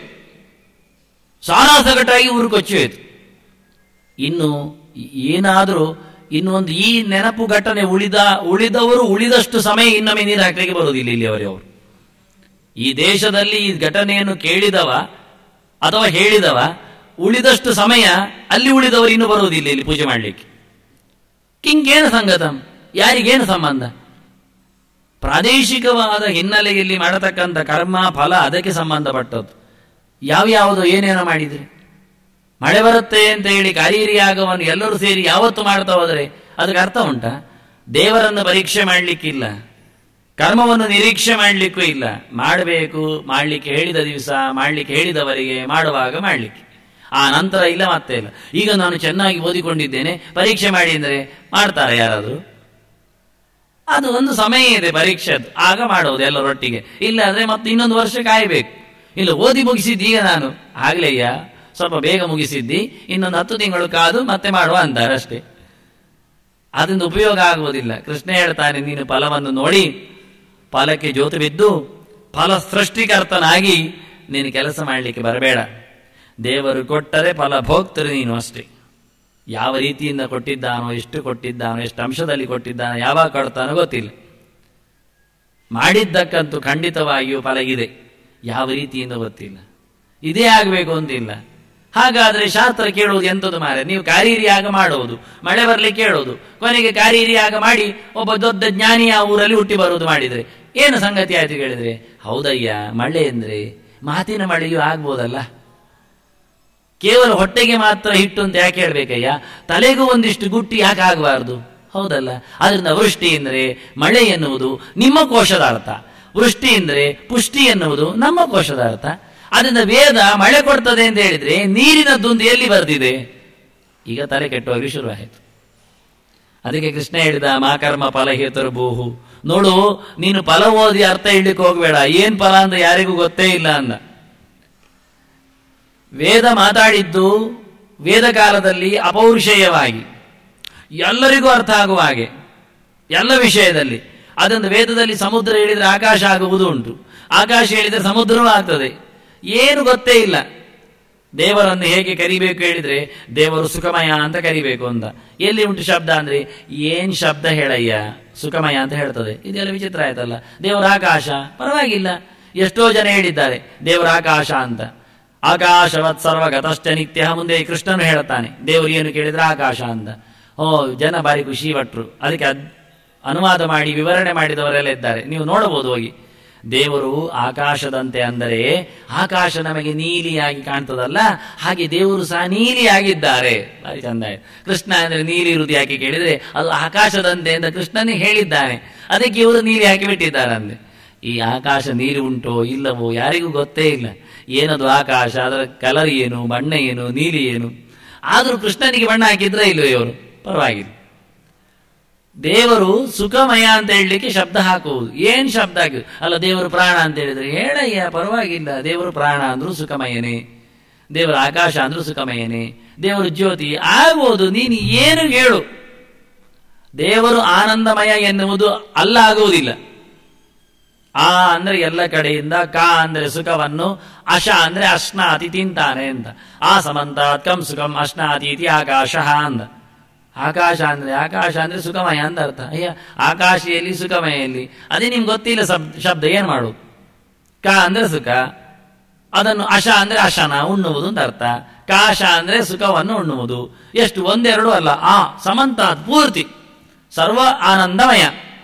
ಸಾರಾಸಗಟಾಗಿ ಊರು ಕೊಚ್ಚಿ ಹೋಯ್ತು ಇನ್ನು ಏನಾದರೂ ಇನ್ನು ಒಂದು ಈ ನೆನಪು ಘಟನೆ ಉಳಿದ ಉಳಿದವರು ಉಳಿದಷ್ಟು ಸಮಯ ಇನ್ನೊಮ್ಮೆ ನೀರು ಹಾಕಲಿಕ್ಕೆ ಬರುವುದಿಲ್ಲ ಇಲ್ಲಿಯವರೇ ಅವರು ಈ ದೇಶದಲ್ಲಿ ಈ ಘಟನೆಯನ್ನು ಕೇಳಿದವ ಅಥವಾ ಹೇಳಿದವ ಉಳಿದಷ್ಟು ಸಮಯ ಅಲ್ಲಿ ಉಳಿದವರು ಇನ್ನು ಬರುವುದಿಲ್ಲ ಇಲ್ಲಿ ಪೂಜೆ ಮಾಡಲಿಕ್ಕೆ ಕಿಂಗೇನು ಸಂಗತಂ ಯಾರಿಗೇನು ಸಂಬಂಧ ಪ್ರಾದೇಶಿಕವಾದ ಹಿನ್ನೆಲೆಯಲ್ಲಿ ಮಾಡತಕ್ಕಂಥ ಕರ್ಮ ಫಲ ಅದಕ್ಕೆ ಸಂಬಂಧಪಟ್ಟದ್ದು ಯಾವ್ಯಾವುದು ಏನೇನೋ ಮಾಡಿದ್ರೆ ಮಳೆ ಬರುತ್ತೆ ಅಂತ ಹೇಳಿ ಕಾರೀರಿ ಯಾಗವನ್ನು ಎಲ್ಲರೂ ಸೇರಿ ಯಾವತ್ತು ಮಾಡ್ತಾ ಹೋದರೆ ಅದಕ್ಕೆ ಅರ್ಥ ಉಂಟಾ ದೇವರನ್ನು ಪರೀಕ್ಷೆ ಮಾಡಲಿಕ್ಕಿಲ್ಲ ಕರ್ಮವನ್ನು ನಿರೀಕ್ಷೆ ಮಾಡಲಿಕ್ಕೂ ಇಲ್ಲ ಮಾಡಬೇಕು ಮಾಡಲಿಕ್ಕೆ ಹೇಳಿದ ದಿವಸ ಮಾಡಲಿಕ್ಕೆ ಹೇಳಿದವರಿಗೆ ಮಾಡುವಾಗ ಮಾಡಲಿಕ್ಕೆ ಆ ನಂತರ ಇಲ್ಲ ಮತ್ತೆ ಇಲ್ಲ ಈಗ ನಾನು ಚೆನ್ನಾಗಿ ಓದಿಕೊಂಡಿದ್ದೇನೆ ಪರೀಕ್ಷೆ ಮಾಡಿ ಅಂದರೆ ಮಾಡ್ತಾರೆ ಯಾರಾದರೂ ಅದು ಒಂದು ಸಮಯ ಇದೆ ಪರೀಕ್ಷೆದು ಆಗ ಮಾಡೋದು ಎಲ್ಲರೊಟ್ಟಿಗೆ ಇಲ್ಲ ಅಂದ್ರೆ ಮತ್ತೆ ಇನ್ನೊಂದು ವರ್ಷ ಕಾಯಬೇಕು ಇಲ್ಲ ಓದಿ ಮುಗಿಸಿದ್ದು ಈಗ ನಾನು ಆಗ್ಲಯ್ಯ ಸ್ವಲ್ಪ ಬೇಗ ಮುಗಿಸಿದ್ದಿ ಇನ್ನೊಂದು ಹತ್ತು ತಿಂಗಳು ಕಾದು ಮತ್ತೆ ಮಾಡುವ ಅಂತಾರೆ ಅಷ್ಟೇ ಅದರಿಂದ ಉಪಯೋಗ ಆಗುವುದಿಲ್ಲ ಕೃಷ್ಣ ಹೇಳ್ತಾನೆ ನೀನು ಫಲವನ್ನು ನೋಡಿ ಫಲಕ್ಕೆ ಜೋತು ಬಿದ್ದು ಫಲ ಸೃಷ್ಟಿಕರ್ತನಾಗಿ ನೀನು ಕೆಲಸ ಮಾಡಲಿಕ್ಕೆ ಬರಬೇಡ ದೇವರು ಕೊಟ್ಟರೆ ಫಲ ಭೋಗ್ತರು ನೀನು ಅಷ್ಟೇ ಯಾವ ರೀತಿಯಿಂದ ಕೊಟ್ಟಿದ್ದಾನೋ ಎಷ್ಟು ಕೊಟ್ಟಿದ್ದಾನೋ ಎಷ್ಟು ಅಂಶದಲ್ಲಿ ಕೊಟ್ಟಿದ್ದಾನೋ ಯಾವಾಗ ಕೊಡ್ತಾನೋ ಗೊತ್ತಿಲ್ಲ ಮಾಡಿದ್ದಕ್ಕಂತೂ ಖಂಡಿತವಾಗಿಯೂ ಫಲ ಇದೆ ಯಾವ ರೀತಿಯಿಂದ ಗೊತ್ತಿಲ್ಲ ಇದೇ ಆಗಬೇಕು ಅಂತಿಲ್ಲ ಹಾಗಾದ್ರೆ ಶಾಸ್ತ್ರ ಕೇಳುವುದು ಎಂಥದ್ದು ಮಾರೆ ನೀವು ಕಾರೀರಿಯಾಗ ಮಾಡುವುದು ಮಳೆ ಬರ್ಲಿಕ್ಕೆ ಕೇಳೋದು ಕೊನೆಗೆ ಕಾರೀರಿಯಾಗ ಮಾಡಿ ಒಬ್ಬ ದೊಡ್ಡ ಜ್ಞಾನಿ ಆ ಊರಲ್ಲಿ ಹುಟ್ಟಿ ಬರುವುದು ಮಾಡಿದ್ರೆ ಏನು ಸಂಗತಿ ಆಯ್ತು ಕೇಳಿದ್ರೆ ಹೌದಯ್ಯ ಮಳೆ ಅಂದ್ರೆ ಮಾತಿನ ಮಳೆಯೂ ಆಗ್ಬೋದಲ್ಲ ಕೇವಲ ಹೊಟ್ಟೆಗೆ ಮಾತ್ರ ಹಿಟ್ಟು ಅಂತ ಯಾಕೆ ಹೇಳ್ಬೇಕಯ್ಯ ತಲೆಗೂ ಒಂದಿಷ್ಟು ಗುಟ್ಟಿ ಯಾಕೆ ಆಗಬಾರ್ದು ಹೌದಲ್ಲ ಅದರಿಂದ ವೃಷ್ಟಿ ಅಂದರೆ ಮಳೆ ಎನ್ನುವುದು ನಿಮ್ಮ ಕೋಶದ ಅರ್ಥ ವೃಷ್ಟಿ ಅಂದರೆ ಪುಷ್ಟಿ ಎನ್ನುವುದು ನಮ್ಮ ಕೋಶದ ಅರ್ಥ ಅದರಿಂದ ವೇದ ಮಳೆ ಕೊಡ್ತದೆ ಅಂತ ಹೇಳಿದ್ರೆ ನೀರಿನದ್ದೊಂದು ಎಲ್ಲಿ ಬರೆದಿದೆ ಈಗ ತಲೆ ಕೆಟ್ಟೋಗಿ ಶುರುವಾಯಿತು ಅದಕ್ಕೆ ಕೃಷ್ಣ ಹೇಳಿದ ಮಾಕರ್ಮ ಫಲ ಹೇತರ್ಭೂಹು ನೋಡು ನೀನು ಫಲ ಓದಿ ಅರ್ಥ ಇಡ್ಲಿಕ್ಕೆ ಹೋಗ್ಬೇಡ ಏನ್ ಫಲ ಅಂತ ಯಾರಿಗೂ ಗೊತ್ತೇ ಇಲ್ಲ ಅಂದ ವೇದ ಮಾತಾಡಿದ್ದು ವೇದ ಕಾಲದಲ್ಲಿ ಅಪೌರುಷೇಯವಾಗಿ ಎಲ್ಲರಿಗೂ ಅರ್ಥ ಆಗುವ ಹಾಗೆ ಎಲ್ಲ ವಿಷಯದಲ್ಲಿ ಅದೊಂದು ವೇದದಲ್ಲಿ ಸಮುದ್ರ ಹೇಳಿದ್ರೆ ಆಕಾಶ ಆಗುವುದು ಉಂಟು ಆಕಾಶ ಹೇಳಿದ್ರೆ ಸಮುದ್ರವೂ ಆಗ್ತದೆ ಏನು ಗೊತ್ತೇ ಇಲ್ಲ ದೇವರನ್ನು ಹೇಗೆ ಕರಿಬೇಕು ಹೇಳಿದ್ರೆ ದೇವರು ಸುಖಮಯ ಅಂತ ಕರಿಬೇಕು ಅಂತ ಎಲ್ಲಿ ಉಂಟು ಶಬ್ದ ಅಂದ್ರೆ ಏನ್ ಶಬ್ದ ಹೇಳಯ್ಯ ಸುಖಮಯ ಅಂತ ಹೇಳ್ತದೆ ಇದೆಲ್ಲ ವಿಚಿತ್ರ ಆಯ್ತಲ್ಲ ದೇವರ ಆಕಾಶ ಪರವಾಗಿಲ್ಲ ಎಷ್ಟೋ ಜನ ಹೇಳಿದ್ದಾರೆ ದೇವರ ಆಕಾಶ ಅಂತ ಆಕಾಶವತ್ ಸರ್ವಗತಶ್ಚ ನಿತ್ಯ ಮುಂದೆ ಕೃಷ್ಣನು ಹೇಳುತ್ತಾನೆ ದೇವರು ಏನು ಕೇಳಿದ್ರೆ ಆಕಾಶ ಅಂತ ಓ ಜನ ಬಾರಿ ಖುಷಿ ಪಟ್ರು ಅದಕ್ಕೆ ಅದ್- ಅನುವಾದ ಮಾಡಿ ವಿವರಣೆ ಮಾಡಿದವರೆಲ್ಲ ಇದ್ದಾರೆ ನೀವು ನೋಡಬಹುದು ಹೋಗಿ ದೇವರು ಆಕಾಶದಂತೆ ಅಂದರೆ ಆಕಾಶ ನಮಗೆ ನೀಲಿಯಾಗಿ ಕಾಣ್ತದಲ್ಲ ಹಾಗೆ ದೇವರು ಸಹ ನೀಲಿಯಾಗಿದ್ದಾರೆ ಬಾರಿ ಚಂದ ಆಯ್ತು ಕೃಷ್ಣ ಅಂದ್ರೆ ನೀಲಿ ಇರುವುದು ಯಾಕೆ ಕೇಳಿದ್ರೆ ಅದು ಆಕಾಶದಂತೆ ಅಂತ ಕೃಷ್ಣನೇ ಹೇಳಿದ್ದಾನೆ ಅದಕ್ಕೆ ಇವರು ನೀಲಿ ಹಾಕಿ ಬಿಟ್ಟಿದ್ದಾರೆ ಅಂದೆ ಈ ಆಕಾಶ ನೀರು ಉಂಟೋ ಇಲ್ಲವೋ ಯಾರಿಗೂ ಗೊತ್ತೇ ಇಲ್ಲ ಏನದು ಆಕಾಶ ಅದರ ಕಲರ್ ಏನು ಬಣ್ಣ ಏನು ನೀಲಿ ಏನು ಆದರೂ ಕೃಷ್ಣನಿಗೆ ಬಣ್ಣ ಹಾಕಿದ್ರೆ ಇಲ್ಲೋ ಇವರು ಪರವಾಗಿಲ್ಲ ದೇವರು ಸುಖಮಯ ಅಂತ ಹೇಳಲಿಕ್ಕೆ ಶಬ್ದ ಹಾಕುವುದು ಏನ್ ಶಬ್ದ ಹಾಕುದು ಅಲ್ಲ ದೇವರು ಪ್ರಾಣ ಅಂತ ಹೇಳಿದ್ರೆ ಹೇಳಯ್ಯ ಪರವಾಗಿಲ್ಲ ದೇವರು ಪ್ರಾಣ ಅಂದ್ರೂ ಸುಖಮಯನೇ ದೇವರ ಆಕಾಶ ಅಂದ್ರೂ ಸುಖಮಯನೇ ದೇವರು ಜ್ಯೋತಿ ಆಗ್ಬೋದು ನೀನು ಏನು ಹೇಳು ದೇವರು ಆನಂದಮಯ ಎನ್ನುವುದು ಅಲ್ಲ ಆಗುವುದಿಲ್ಲ ಆ ಅಂದ್ರೆ ಎಲ್ಲ ಕಡೆಯಿಂದ ಕ ಅಂದ್ರೆ ಸುಖವನ್ನು ಅಶ ಅಂದ್ರೆ ಅಶ್ನಾತಿ ತಿಂತಾನೆ ಅಂತ ಆ ಸಮಂತಾತ್ ಕಂ ಸುಖಂ ಅಶ್ನಾತಿ ಇತಿ ಆಕಾಶ ಅಂದ ಆಕಾಶ ಅಂದ್ರೆ ಆಕಾಶ ಅಂದ್ರೆ ಸುಖಮಯ ಅಂತ ಅರ್ಥ ಅಯ್ಯ ಆಕಾಶಿಯಲ್ಲಿ ಸುಖಮಯಲ್ಲಿ ಅದೇ ನಿಮ್ಗೆ ಗೊತ್ತಿಲ್ಲ ಶಬ್- ಶಬ್ದ ಏನ್ ಮಾಡು ಕ ಅಂದ್ರೆ ಸುಖ ಅದನ್ನು ಅಶ ಅಂದ್ರೆ ಅಶನ ಉಣ್ಣುವುದು ಅಂತ ಅರ್ಥ ಕಾಶ ಅಂದ್ರೆ ಸುಖವನ್ನು ಉಣ್ಣುವುದು ಎಷ್ಟು ಒಂದೆರಡು ಅಲ್ಲ ಆ ಸಮಂತಾತ್ ಪೂರ್ತಿ ಸರ್ವ ಆನಂದಮಯ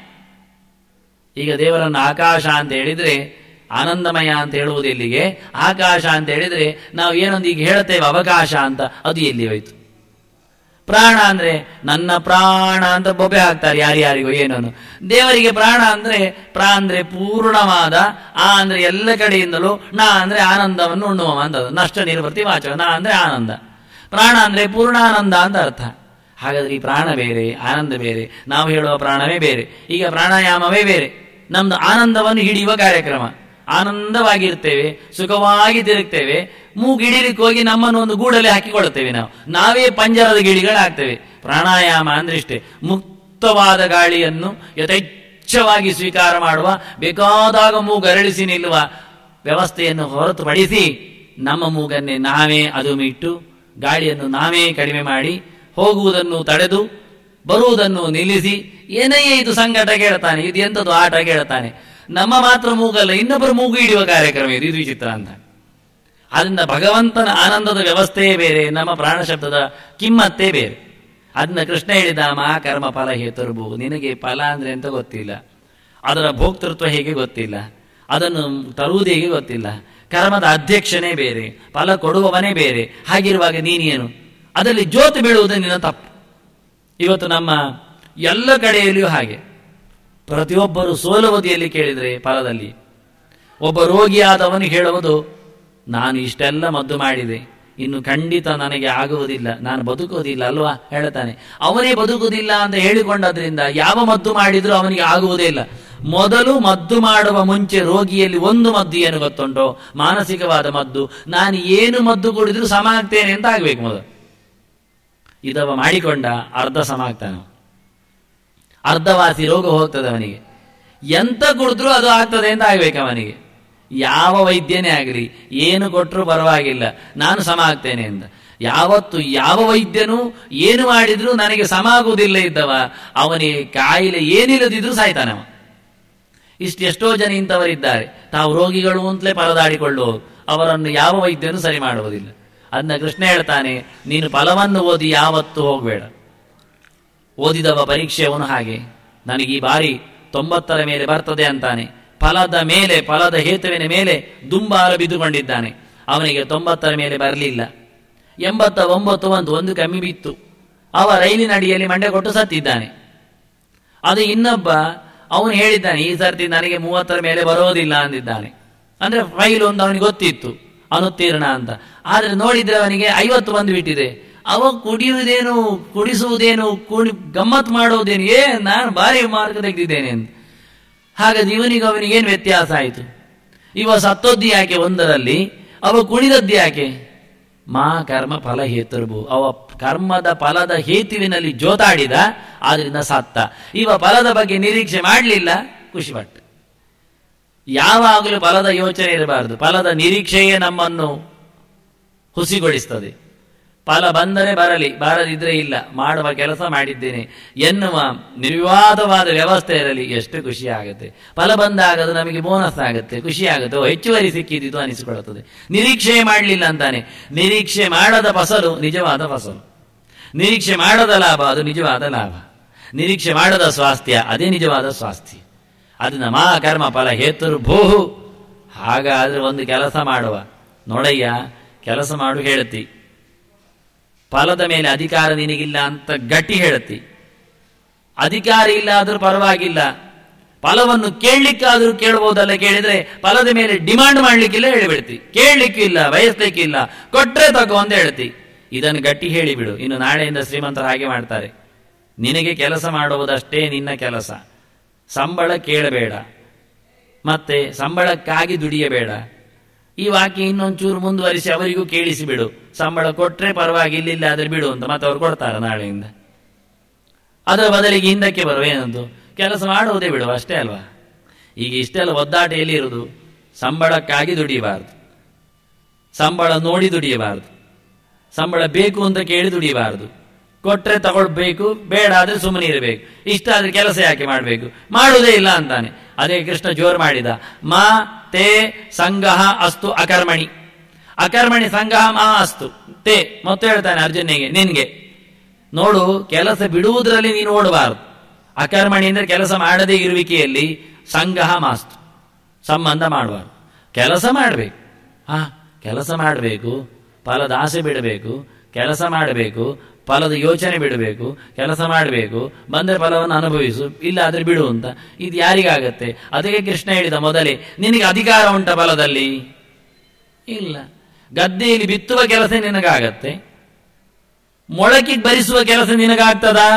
ಈಗ ದೇವರನ್ನು ಆಕಾಶ ಅಂತ ಹೇಳಿದ್ರೆ ಆನಂದಮಯ ಅಂತ ಹೇಳುವುದು ಎಲ್ಲಿಗೆ ಆಕಾಶ ಅಂತ ಹೇಳಿದ್ರೆ ನಾವು ಏನೊಂದು ಈಗ ಹೇಳ್ತೇವೆ ಅವಕಾಶ ಅಂತ ಅದು ಎಲ್ಲಿ ಹೋಯ್ತು ಪ್ರಾಣ ಅಂದ್ರೆ ನನ್ನ ಪ್ರಾಣ ಅಂತ ಬೊಬ್ಬೆ ಹಾಕ್ತಾರೆ ಯಾರ್ಯಾರಿಗೂ ಏನನ್ನು ದೇವರಿಗೆ ಪ್ರಾಣ ಅಂದ್ರೆ ಪ್ರಾ ಅಂದ್ರೆ ಪೂರ್ಣವಾದ ಆ ಅಂದ್ರೆ ಎಲ್ಲ ಕಡೆಯಿಂದಲೂ ನಾ ಅಂದ್ರೆ ಆನಂದವನ್ನು ಉಣ್ಣುವ ಅಂತ ಅದು. ನಷ್ಟ ನಿರ್ವೃತ್ತಿ ವಾಚಕ ನಾ ಅಂದ್ರೆ ಆನಂದ ಪ್ರಾಣ ಅಂದ್ರೆ ಪೂರ್ಣಾನಂದ ಅಂತ ಅರ್ಥ ಹಾಗಾದ್ರೆ ಈ ಪ್ರಾಣ ಬೇರೆ ಆನಂದ ಬೇರೆ ನಾವು ಹೇಳುವ ಪ್ರಾಣವೇ ಬೇರೆ ಈಗ ಪ್ರಾಣಾಯಾಮವೇ ಬೇರೆ ನಮ್ದು ಆನಂದವನ್ನು ಹಿಡಿಯುವ ಕಾರ್ಯಕ್ರಮ ಆನಂದವಾಗಿರ್ತೇವೆ ಸುಖವಾಗಿ ತಿರುಗ್ತೇವೆ ಮೂಗಿಡಿಲಿಕ್ಕೆ ಹೋಗಿ ನಮ್ಮನ್ನು ಒಂದು ಗೂಡಲ್ಲಿ ಹಾಕಿಕೊಳ್ಳುತ್ತೇವೆ ನಾವು ನಾವೇ ಪಂಜರದ ಗಿಳಿಗಳಾಗ್ತೇವೆ ಪ್ರಾಣಾಯಾಮ ಅಂದ್ರೆ ಇಷ್ಟೇ ಮುಕ್ತವಾದ ಗಾಳಿಯನ್ನು ಯಥೇಚ್ಛವಾಗಿ ಸ್ವೀಕಾರ ಮಾಡುವ ಬೇಕಾದಾಗ ಮೂಗರಳಿಸಿ ನಿಲ್ಲುವ ವ್ಯವಸ್ಥೆಯನ್ನು ಹೊರತುಪಡಿಸಿ ನಮ್ಮ ಮೂಗನ್ನೇ ನಾವೇ ಅದುಮಿಟ್ಟು ಗಾಳಿಯನ್ನು ನಾವೇ ಕಡಿಮೆ ಮಾಡಿ ಹೋಗುವುದನ್ನು ತಡೆದು ಬರುವುದನ್ನು ನಿಲ್ಲಿಸಿ ಏನೇ ಇದು ಸಂಕಟ ಕೇಳ್ತಾನೆ ಇದು ಎಂಥದ್ದು ಆಟ ಕೇಳ್ತಾನೆ ನಮ್ಮ ಮಾತ್ರ ಮೂಗಲ್ಲ ಇನ್ನೊಬ್ಬರು ಮೂಗು ಹಿಡಿಯುವ ಕಾರ್ಯಕ್ರಮ ಇದು ಇದು ವಿಚಿತ್ರ ಅಂತ ಅದರಿಂದ ಭಗವಂತನ ಆನಂದದ ವ್ಯವಸ್ಥೆಯೇ ಬೇರೆ ನಮ್ಮ ಪ್ರಾಣ ಶಬ್ದದ ಕಿಮ್ಮತ್ತೇ ಬೇರೆ ಅದನ್ನ ಕೃಷ್ಣ ಹೇಳಿದ ಮಾ ಕರ್ಮ ಫಲ ಹೇತರ್ಬು ನಿನಗೆ ಫಲ ಅಂದ್ರೆ ಅಂತ ಗೊತ್ತಿಲ್ಲ ಅದರ ಭೋಕ್ತೃತ್ವ ಹೇಗೆ ಗೊತ್ತಿಲ್ಲ ಅದನ್ನು ತರುವುದು ಹೇಗೆ ಗೊತ್ತಿಲ್ಲ ಕರ್ಮದ ಅಧ್ಯಕ್ಷನೇ ಬೇರೆ ಫಲ ಕೊಡುವವನೇ ಬೇರೆ ಹಾಗಿರುವಾಗ ನೀನೇನು ಅದರಲ್ಲಿ ಜ್ಯೋತಿ ಬೀಳುವುದು ನಿನ್ನ ತಪ್ಪು ಇವತ್ತು ನಮ್ಮ ಎಲ್ಲ ಕಡೆಯಲ್ಲಿಯೂ ಹಾಗೆ ಪ್ರತಿಯೊಬ್ಬರು ಸೋಲುವುದಿಯಲ್ಲಿ ಕೇಳಿದರೆ ಫಲದಲ್ಲಿ ಒಬ್ಬ ರೋಗಿಯಾದವನು ಹೇಳುವುದು ನಾನು ಇಷ್ಟೆಲ್ಲ ಮದ್ದು ಮಾಡಿದೆ ಇನ್ನು ಖಂಡಿತ ನನಗೆ ಆಗುವುದಿಲ್ಲ ನಾನು ಬದುಕುವುದಿಲ್ಲ ಅಲ್ವಾ ಹೇಳ್ತಾನೆ ಅವನೇ ಬದುಕುವುದಿಲ್ಲ ಅಂತ ಹೇಳಿಕೊಂಡದ್ರಿಂದ ಯಾವ ಮದ್ದು ಮಾಡಿದ್ರೂ ಅವನಿಗೆ ಆಗುವುದೇ ಇಲ್ಲ ಮೊದಲು ಮದ್ದು ಮಾಡುವ ಮುಂಚೆ ರೋಗಿಯಲ್ಲಿ ಒಂದು ಮದ್ದು ಏನು ಗೊತ್ತುಂಟೋ ಮಾನಸಿಕವಾದ ಮದ್ದು ನಾನು ಏನು ಮದ್ದು ಕುಡಿದ್ರೂ ಸಮ ಆಗ್ತೇನೆ ಅಂತ ಆಗ್ಬೇಕು ಮೊದಲು ಇದವ ಮಾಡಿಕೊಂಡ ಅರ್ಧ ಸಮ ಆಗ್ತಾನೆ ಅರ್ಧವಾಸಿ ರೋಗ ಹೋಗ್ತದೆ ಅವನಿಗೆ ಎಂತ ಕುಡಿದ್ರೂ ಅದು ಆಗ್ತದೆ ಅಂತ ಆಗ್ಬೇಕು ಅವನಿಗೆ ಯಾವ ವೈದ್ಯನೇ ಆಗಲಿ ಏನು ಕೊಟ್ಟರು ಪರವಾಗಿಲ್ಲ ನಾನು ಸಮ ಆಗ್ತೇನೆ ಅಂತ ಯಾವತ್ತು ಯಾವ ವೈದ್ಯನು ಏನು ಮಾಡಿದ್ರೂ ನನಗೆ ಸಮ ಆಗುವುದಿಲ್ಲ ಇದ್ದವ ಅವನಿಗೆ ಕಾಯಿಲೆ ಏನಿಲ್ಲದಿದ್ರೂ ಸಾಯ್ತಾನವ ಇಷ್ಟು ಎಷ್ಟೋ ಜನ ಇಂಥವರಿದ್ದಾರೆ ತಾವು ರೋಗಿಗಳು ಅಂತಲೇ ಪರದಾಡಿಕೊಳ್ಳುವವರು ಅವರನ್ನು ಯಾವ ವೈದ್ಯನೂ ಸರಿ ಮಾಡುವುದಿಲ್ಲ ಅದನ್ನ ಕೃಷ್ಣ ಹೇಳ್ತಾನೆ ನೀನು ಫಲವನ್ನು ಓದಿ ಯಾವತ್ತೂ ಹೋಗಬೇಡ ಓದಿದವ ಪರೀಕ್ಷೆ ಅವನು ಹಾಗೆ ನನಗೆ ಈ ಬಾರಿ ತೊಂಬತ್ತರ ಮೇಲೆ ಬರ್ತದೆ ಅಂತಾನೆ ಫಲದ ಮೇಲೆ ಫಲದ ಹೇತುವಿನ ಮೇಲೆ ದುಂಬಾಲು ಬಿದ್ದುಕೊಂಡಿದ್ದಾನೆ ಅವನಿಗೆ ತೊಂಬತ್ತರ ಮೇಲೆ ಬರಲಿಲ್ಲ ಎಂಬತ್ತ ಒಂಬತ್ತು ಒಂದು ಒಂದು ಕಮ್ಮಿ ಬಿತ್ತು ಅವ ರೈಲಿನ ಅಡಿಯಲ್ಲಿ ಮಂಡೆ ಕೊಟ್ಟು ಸತ್ತಿದ್ದಾನೆ ಅದು ಇನ್ನೊಬ್ಬ ಅವನು ಹೇಳಿದ್ದಾನೆ ಈ ಸರ್ತಿ ನನಗೆ ಮೂವತ್ತರ ಮೇಲೆ ಬರೋದಿಲ್ಲ ಅಂದಿದ್ದಾನೆ ಅಂದ್ರೆ ಫೈಲ್ ಒಂದು ಅವನಿಗೆ ಗೊತ್ತಿತ್ತು ಅನುತ್ತೀರ್ಣ ಅಂತ ಆದ್ರೆ ನೋಡಿದ್ರೆ ಅವನಿಗೆ ಐವತ್ತು ಬಂದು ಬಿಟ್ಟಿದೆ ಅವ ಕುಡಿಯುವುದೇನು ಕುಡಿಸುವುದೇನು ಕುಡಿ ಗಮ್ಮತ್ ಮಾಡುವುದೇನು ಏ ನಾನು ಭಾರಿ ಮಾರ್ಕ್ ತೆಗೆದಿದ್ದೇನೆ ಅಂತ ಹಾಗಾದ್ರೆ ಇವನಿಗೆ ಅವನಿಗೆ ಏನು ವ್ಯತ್ಯಾಸ ಆಯಿತು ಇವ ಸತ್ತೋದ್ದು ಯಾಕೆ ಒಂದರಲ್ಲಿ ಅವ ಕುಣಿದದ್ದು ಯಾಕೆ ಮಾ ಕರ್ಮ ಫಲ ಹೇತುರ್ಬು ಅವ ಕರ್ಮದ ಫಲದ ಹೇತುವಿನಲ್ಲಿ ಜೋತಾಡಿದ ಆದ್ರಿಂದ ಸತ್ತ ಇವ ಫಲದ ಬಗ್ಗೆ ನಿರೀಕ್ಷೆ ಮಾಡಲಿಲ್ಲ ಖುಷಿಪಟ್ಟ ಯಾವಾಗಲೂ ಫಲದ ಯೋಚನೆ ಇರಬಾರದು ಫಲದ ನಿರೀಕ್ಷೆಯೇ ನಮ್ಮನ್ನು ಹುಸಿಗೊಳಿಸ್ತದೆ ಫಲ ಬಂದರೆ ಬರಲಿ ಬಾರದಿದ್ರೆ ಇಲ್ಲ ಮಾಡುವ ಕೆಲಸ ಮಾಡಿದ್ದೇನೆ ಎನ್ನುವ ನಿರ್ವಿವಾದವಾದ ವ್ಯವಸ್ಥೆ ಇರಲಿ ಎಷ್ಟು ಖುಷಿ ಆಗುತ್ತೆ ಫಲ ಬಂದಾಗ ಅದು ನಮಗೆ ಬೋನಸ್ ಆಗುತ್ತೆ ಖುಷಿ ಆಗುತ್ತೆ ಓ, ಹೆಚ್ಚುವರಿ ಸಿಕ್ಕಿದ್ದು ಅನಿಸಿಕೊಳ್ಳುತ್ತದೆ ನಿರೀಕ್ಷೆ ಮಾಡಲಿಲ್ಲ ಅಂತಾನೆ ನಿರೀಕ್ಷೆ ಮಾಡದ ಫಸಲು ನಿಜವಾದ ಫಸಲು ನಿರೀಕ್ಷೆ ಮಾಡದ ಲಾಭ ಅದು ನಿಜವಾದ ಲಾಭ ನಿರೀಕ್ಷೆ ಮಾಡದ ಸ್ವಾಸ್ಥ್ಯ ಅದೇ ನಿಜವಾದ ಸ್ವಾಸ್ಥ್ಯ ಅದನ್ನ ಮಾ ಕರ್ಮ ಫಲ ಹೇತುರು ಭೂಹು ಹಾಗಾದ್ರೆ ಒಂದು ಕೆಲಸ ಮಾಡುವ ನೋಡಯ್ಯ ಕೆಲಸ ಮಾಡು ಹೇಳುತ್ತಿ ಫಲದ ಮೇಲೆ ಅಧಿಕಾರ ನಿನಗಿಲ್ಲ ಅಂತ ಗಟ್ಟಿ ಹೇಳುತ್ತಿ ಅಧಿಕಾರ ಇಲ್ಲ ಆದ್ರೂ ಪರವಾಗಿಲ್ಲ ಫಲವನ್ನು ಕೇಳಲಿಕ್ಕಾದ್ರೂ ಕೇಳಬಹುದಲ್ಲ ಕೇಳಿದ್ರೆ ಫಲದ ಮೇಲೆ ಡಿಮಾಂಡ್ ಮಾಡ್ಲಿಕ್ಕಿಲ್ಲ ಹೇಳಿಬಿಡ್ತಿ ಕೇಳಲಿಕ್ಕಿಲ್ಲ ಬಯಸ್ಲಿಕ್ಕಿಲ್ಲ ಕೊಟ್ರೆ ತಗೋ ಅಂತ ಹೇಳ್ತಿ ಇದನ್ನು ಗಟ್ಟಿ ಹೇಳಿಬಿಡು ಇನ್ನು ನಾಳೆಯಿಂದ ಶ್ರೀಮಂತರು ಹಾಗೆ ಮಾಡ್ತಾರೆ ನಿನಗೆ ಕೆಲಸ ಮಾಡುವುದಷ್ಟೇ ನಿನ್ನ ಕೆಲಸ ಸಂಬಳ ಕೇಳಬೇಡ ಮತ್ತೆ ಸಂಬಳಕ್ಕಾಗಿ ದುಡಿಯಬೇಡ ಈ ವಾಕ್ಯ ಇನ್ನೊಂಚೂರು ಮುಂದುವರಿಸಿ ಅವರಿಗೂ ಕೇಳಿಸಿ ಬಿಡು ಸಂಬಳ ಕೊಟ್ರೆ ಪರವಾಗಿಲ್ಲ ಇಲ್ಲ ಆದ್ರೆ ಬಿಡು ಅಂತ ಮತ್ತೆ ಅವ್ರು ಕೊಡ್ತಾರೆ ನಾಳೆಯಿಂದ ಅದರ ಬದಲಿಗೆ ಹಿಂದಕ್ಕೆ ಬರುವ ಏನಂತು ಕೆಲಸ ಮಾಡುವುದೇ ಬಿಡು ಅಷ್ಟೇ ಅಲ್ವಾ ಈಗ ಇಷ್ಟೆಲ್ಲ ಒದ್ದಾಟ ಎಲ್ಲಿ ಇರುವುದು ಸಂಬಳಕ್ಕಾಗಿ ದುಡಿಯಬಾರದು ಸಂಬಳ ನೋಡಿ ದುಡಿಯಬಾರದು ಸಂಬಳ ಬೇಕು ಅಂತ ಕೇಳಿ ದುಡಿಯಬಾರದು ಕೊಟ್ರೆ ತಗೊಳ್ಬೇಕು ಬೇಡ ಆದ್ರೆ ಸುಮ್ಮನೆ ಇರಬೇಕು ಇಷ್ಟ ಆದ್ರೆ ಕೆಲಸ ಯಾಕೆ ಮಾಡಬೇಕು ಮಾಡುವುದೇ ಇಲ್ಲ ಅಂತಾನೆ ಅದೇ ಕೃಷ್ಣ ಜೋರ್ ಮಾಡಿದ ಮಾ ತೇ ಸಂಗಹ ಅಸ್ತು ಅಕರ್ಮಣಿ ಅಕರ್ಮಣಿ ಸಂಗಹ ಮಾ ಅಸ್ತು ತೇ ಮತ್ತು ಹೇಳ್ತಾನೆ ಅರ್ಜುನಿಗೆ ನಿನ್ಗೆ ನೋಡು ಕೆಲಸ ಬಿಡುವುದರಲ್ಲಿ ನೀನು ಓಡಬಾರದು ಅಕರ್ಮಣಿ ಅಂದ್ರೆ ಕೆಲಸ ಮಾಡದೇ ಇರುವಿಕೆಯಲ್ಲಿ ಸಂಗಹ ಮಾಸ್ತು ಸಂಬಂಧ ಮಾಡಬಾರ್ದು ಕೆಲಸ ಮಾಡಬೇಕು ಹಾ ಕೆಲಸ ಮಾಡಬೇಕು ಫಲದ ಆಸೆ ಬಿಡಬೇಕು ಕೆಲಸ ಮಾಡಬೇಕು ಫಲದ ಯೋಚನೆ ಬಿಡಬೇಕು ಕೆಲಸ ಮಾಡಬೇಕು ಬಂದರೆ ಫಲವನ್ನು ಅನುಭವಿಸು ಇಲ್ಲ ಆದ್ರೆ ಬಿಡು ಅಂತ ಇದು ಯಾರಿಗಾಗತ್ತೆ ಅದಕ್ಕೆ ಕೃಷ್ಣ ಹೇಳಿದ ಮೊದಲೇ ನಿನಗೆ ಅಧಿಕಾರ ಉಂಟ ಫಲದಲ್ಲಿ ಇಲ್ಲ ಗದ್ದೆಯಲ್ಲಿ ಬಿತ್ತುವ ಕೆಲಸ ನಿನಗಾಗತ್ತೆ ಮೊಳಕಿಗೆ ಭರಿಸುವ ಕೆಲಸ ನಿನಗಾಗ್ತದಾ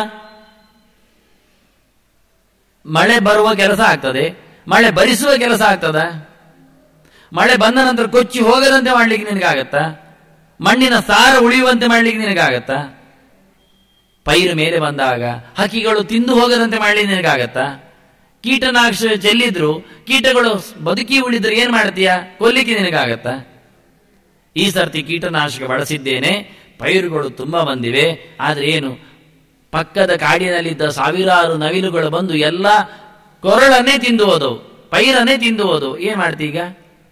ಮಳೆ ಬರುವ ಕೆಲಸ ಆಗ್ತದೆ ಮಳೆ ಭರಿಸುವ ಕೆಲಸ ಆಗ್ತದ ಮಳೆ ಬಂದ ನಂತರ ಕೊಚ್ಚಿ ಹೋಗದಂತೆ ಮಾಡ್ಲಿಕ್ಕೆ ನಿನಗಾಗತ್ತಾ ಮಣ್ಣಿನ ಸಾರ ಉಳಿಯುವಂತೆ ಮಾಡ್ಲಿಕ್ಕೆ ನಿನಗಾಗತ್ತಾ ಪೈರು ಮೇಲೆ ಬಂದಾಗ ಹಕ್ಕಿಗಳು ತಿಂದು ಹೋಗದಂತೆ ಮಾಡ್ಲಿಕ್ಕೆ ನಿನಗಾಗತ್ತಾ ಕೀಟನಾಶ ಚೆಲ್ಲಿದ್ರು ಕೀಟಗಳು ಬದುಕಿ ಉಳಿದ್ರೆ ಏನ್ ಮಾಡ್ತೀಯ ಕೊಲ್ಲಿಕ್ಕೆ ನಿನಗಾಗತ್ತಾ ಈ ಸರ್ತಿ ಕೀಟನಾಶಕ ಬಳಸಿದ್ದೇನೆ ಪೈರುಗಳು ತುಂಬಾ ಬಂದಿವೆ ಆದ್ರೆ ಏನು ಪಕ್ಕದ ಕಾಡಿನಲ್ಲಿದ್ದ ಸಾವಿರಾರು ನವಿಲುಗಳು ಬಂದು ಎಲ್ಲ ಕೊರಳನ್ನೇ ತಿಂದು ಹೋದವು ಪೈರನ್ನೇ ತಿಂದು ಹೋದವು ಏನ್ ಮಾಡ್ತೀಗ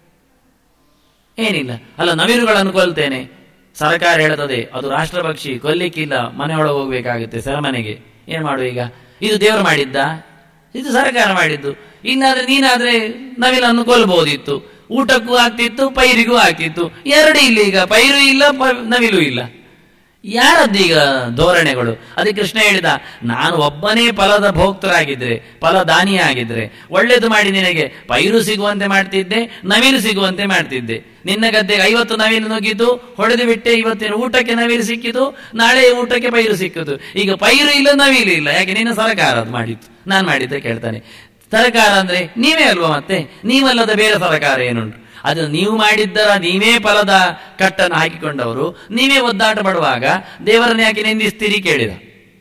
ಏನಿಲ್ಲ ಅಲ್ಲ ನವಿಲುಗಳನ್ನು ಕೊಲ್ತೇನೆ ಸರ್ಕಾರ ಹೇಳ್ತದೆ ಅದು ರಾಷ್ಟ್ರ ಪಕ್ಷಿ ಕೊಲ್ಲಿಕ್ಕಿಲ್ಲ ಮನೆಯೊಳಗೆ ಹೋಗ್ಬೇಕಾಗುತ್ತೆ ಸೆರೆಮನೆಗೆ ಏನ್ ಮಾಡು ಈಗ ಇದು ದೇವರು ಮಾಡಿದ್ದ ಇದು ಸರ್ಕಾರ ಮಾಡಿದ್ದು ಇನ್ನಾದ್ರೆ ನೀನಾದ್ರೆ ನವಿಲನ್ನು ಕೊಲ್ಬಹುದಿತ್ತು ಊಟಕ್ಕೂ ಆಗ್ತಿತ್ತು ಪೈರಿಗೂ ಆಗ್ತಿತ್ತು ಎರಡು ಇಲ್ಲ ಈಗ ಪೈರು ಇಲ್ಲ ಪ- ನವಿಲು ಇಲ್ಲ ಯಾರದ್ದೀಗ ಧೋರಣೆಗಳು ಅದಕ್ಕೆ ಕೃಷ್ಣ ಹೇಳಿದ ನಾನು ಒಬ್ಬನೇ ಫಲದ ಭೋಕ್ತರಾಗಿದ್ರೆ ಫಲದಾನಿಯಾಗಿದ್ರೆ ಒಳ್ಳೇದು ಮಾಡಿ ನಿನಗೆ ಪೈರು ಸಿಗುವಂತೆ ಮಾಡ್ತಿದ್ದೆ ನವಿಲು ಸಿಗುವಂತೆ ಮಾಡ್ತಿದ್ದೆ ನಿನ್ನ ಗದ್ದೆಗೆ ಐವತ್ತು ನವಿಲು ನುಗ್ಗಿದ್ದು ಹೊಡೆದು ಬಿಟ್ಟೆ ಇವತ್ತಿನ ಊಟಕ್ಕೆ ನವಿಲು ಸಿಕ್ಕಿತು ನಾಳೆ ಊಟಕ್ಕೆ ಪೈರು ಸಿಕ್ಕಿತು ಈಗ ಪೈರು ಇಲ್ಲ ನವಿಲು ಇಲ್ಲ ಯಾಕೆ ನಿನ್ನ ಸರ್ಕಾರ ಅದು ಮಾಡಿತ್ತು ನಾನು ಮಾಡಿದ್ದೆ ಕೇಳ್ತಾನೆ ಸರ್ಕಾರ ಅಂದ್ರೆ ನೀವೇ ಅಲ್ವಾ ಮತ್ತೆ ನೀವಲ್ಲದ ಬೇರೆ ಸರ್ಕಾರ ಏನುಂಟು ಅದು ನೀವು ಮಾಡಿದ್ದರ ನೀವೇ ಫಲದ ಕಟ್ಟನ್ನು ಹಾಕಿಕೊಂಡವರು ನೀವೇ ಒದ್ದಾಟ ಪಡುವಾಗ ದೇವರನ್ನ ಯಾಕೆ ನಿಂದಿಸ್ತೀರಿ ಕೇಳಿದ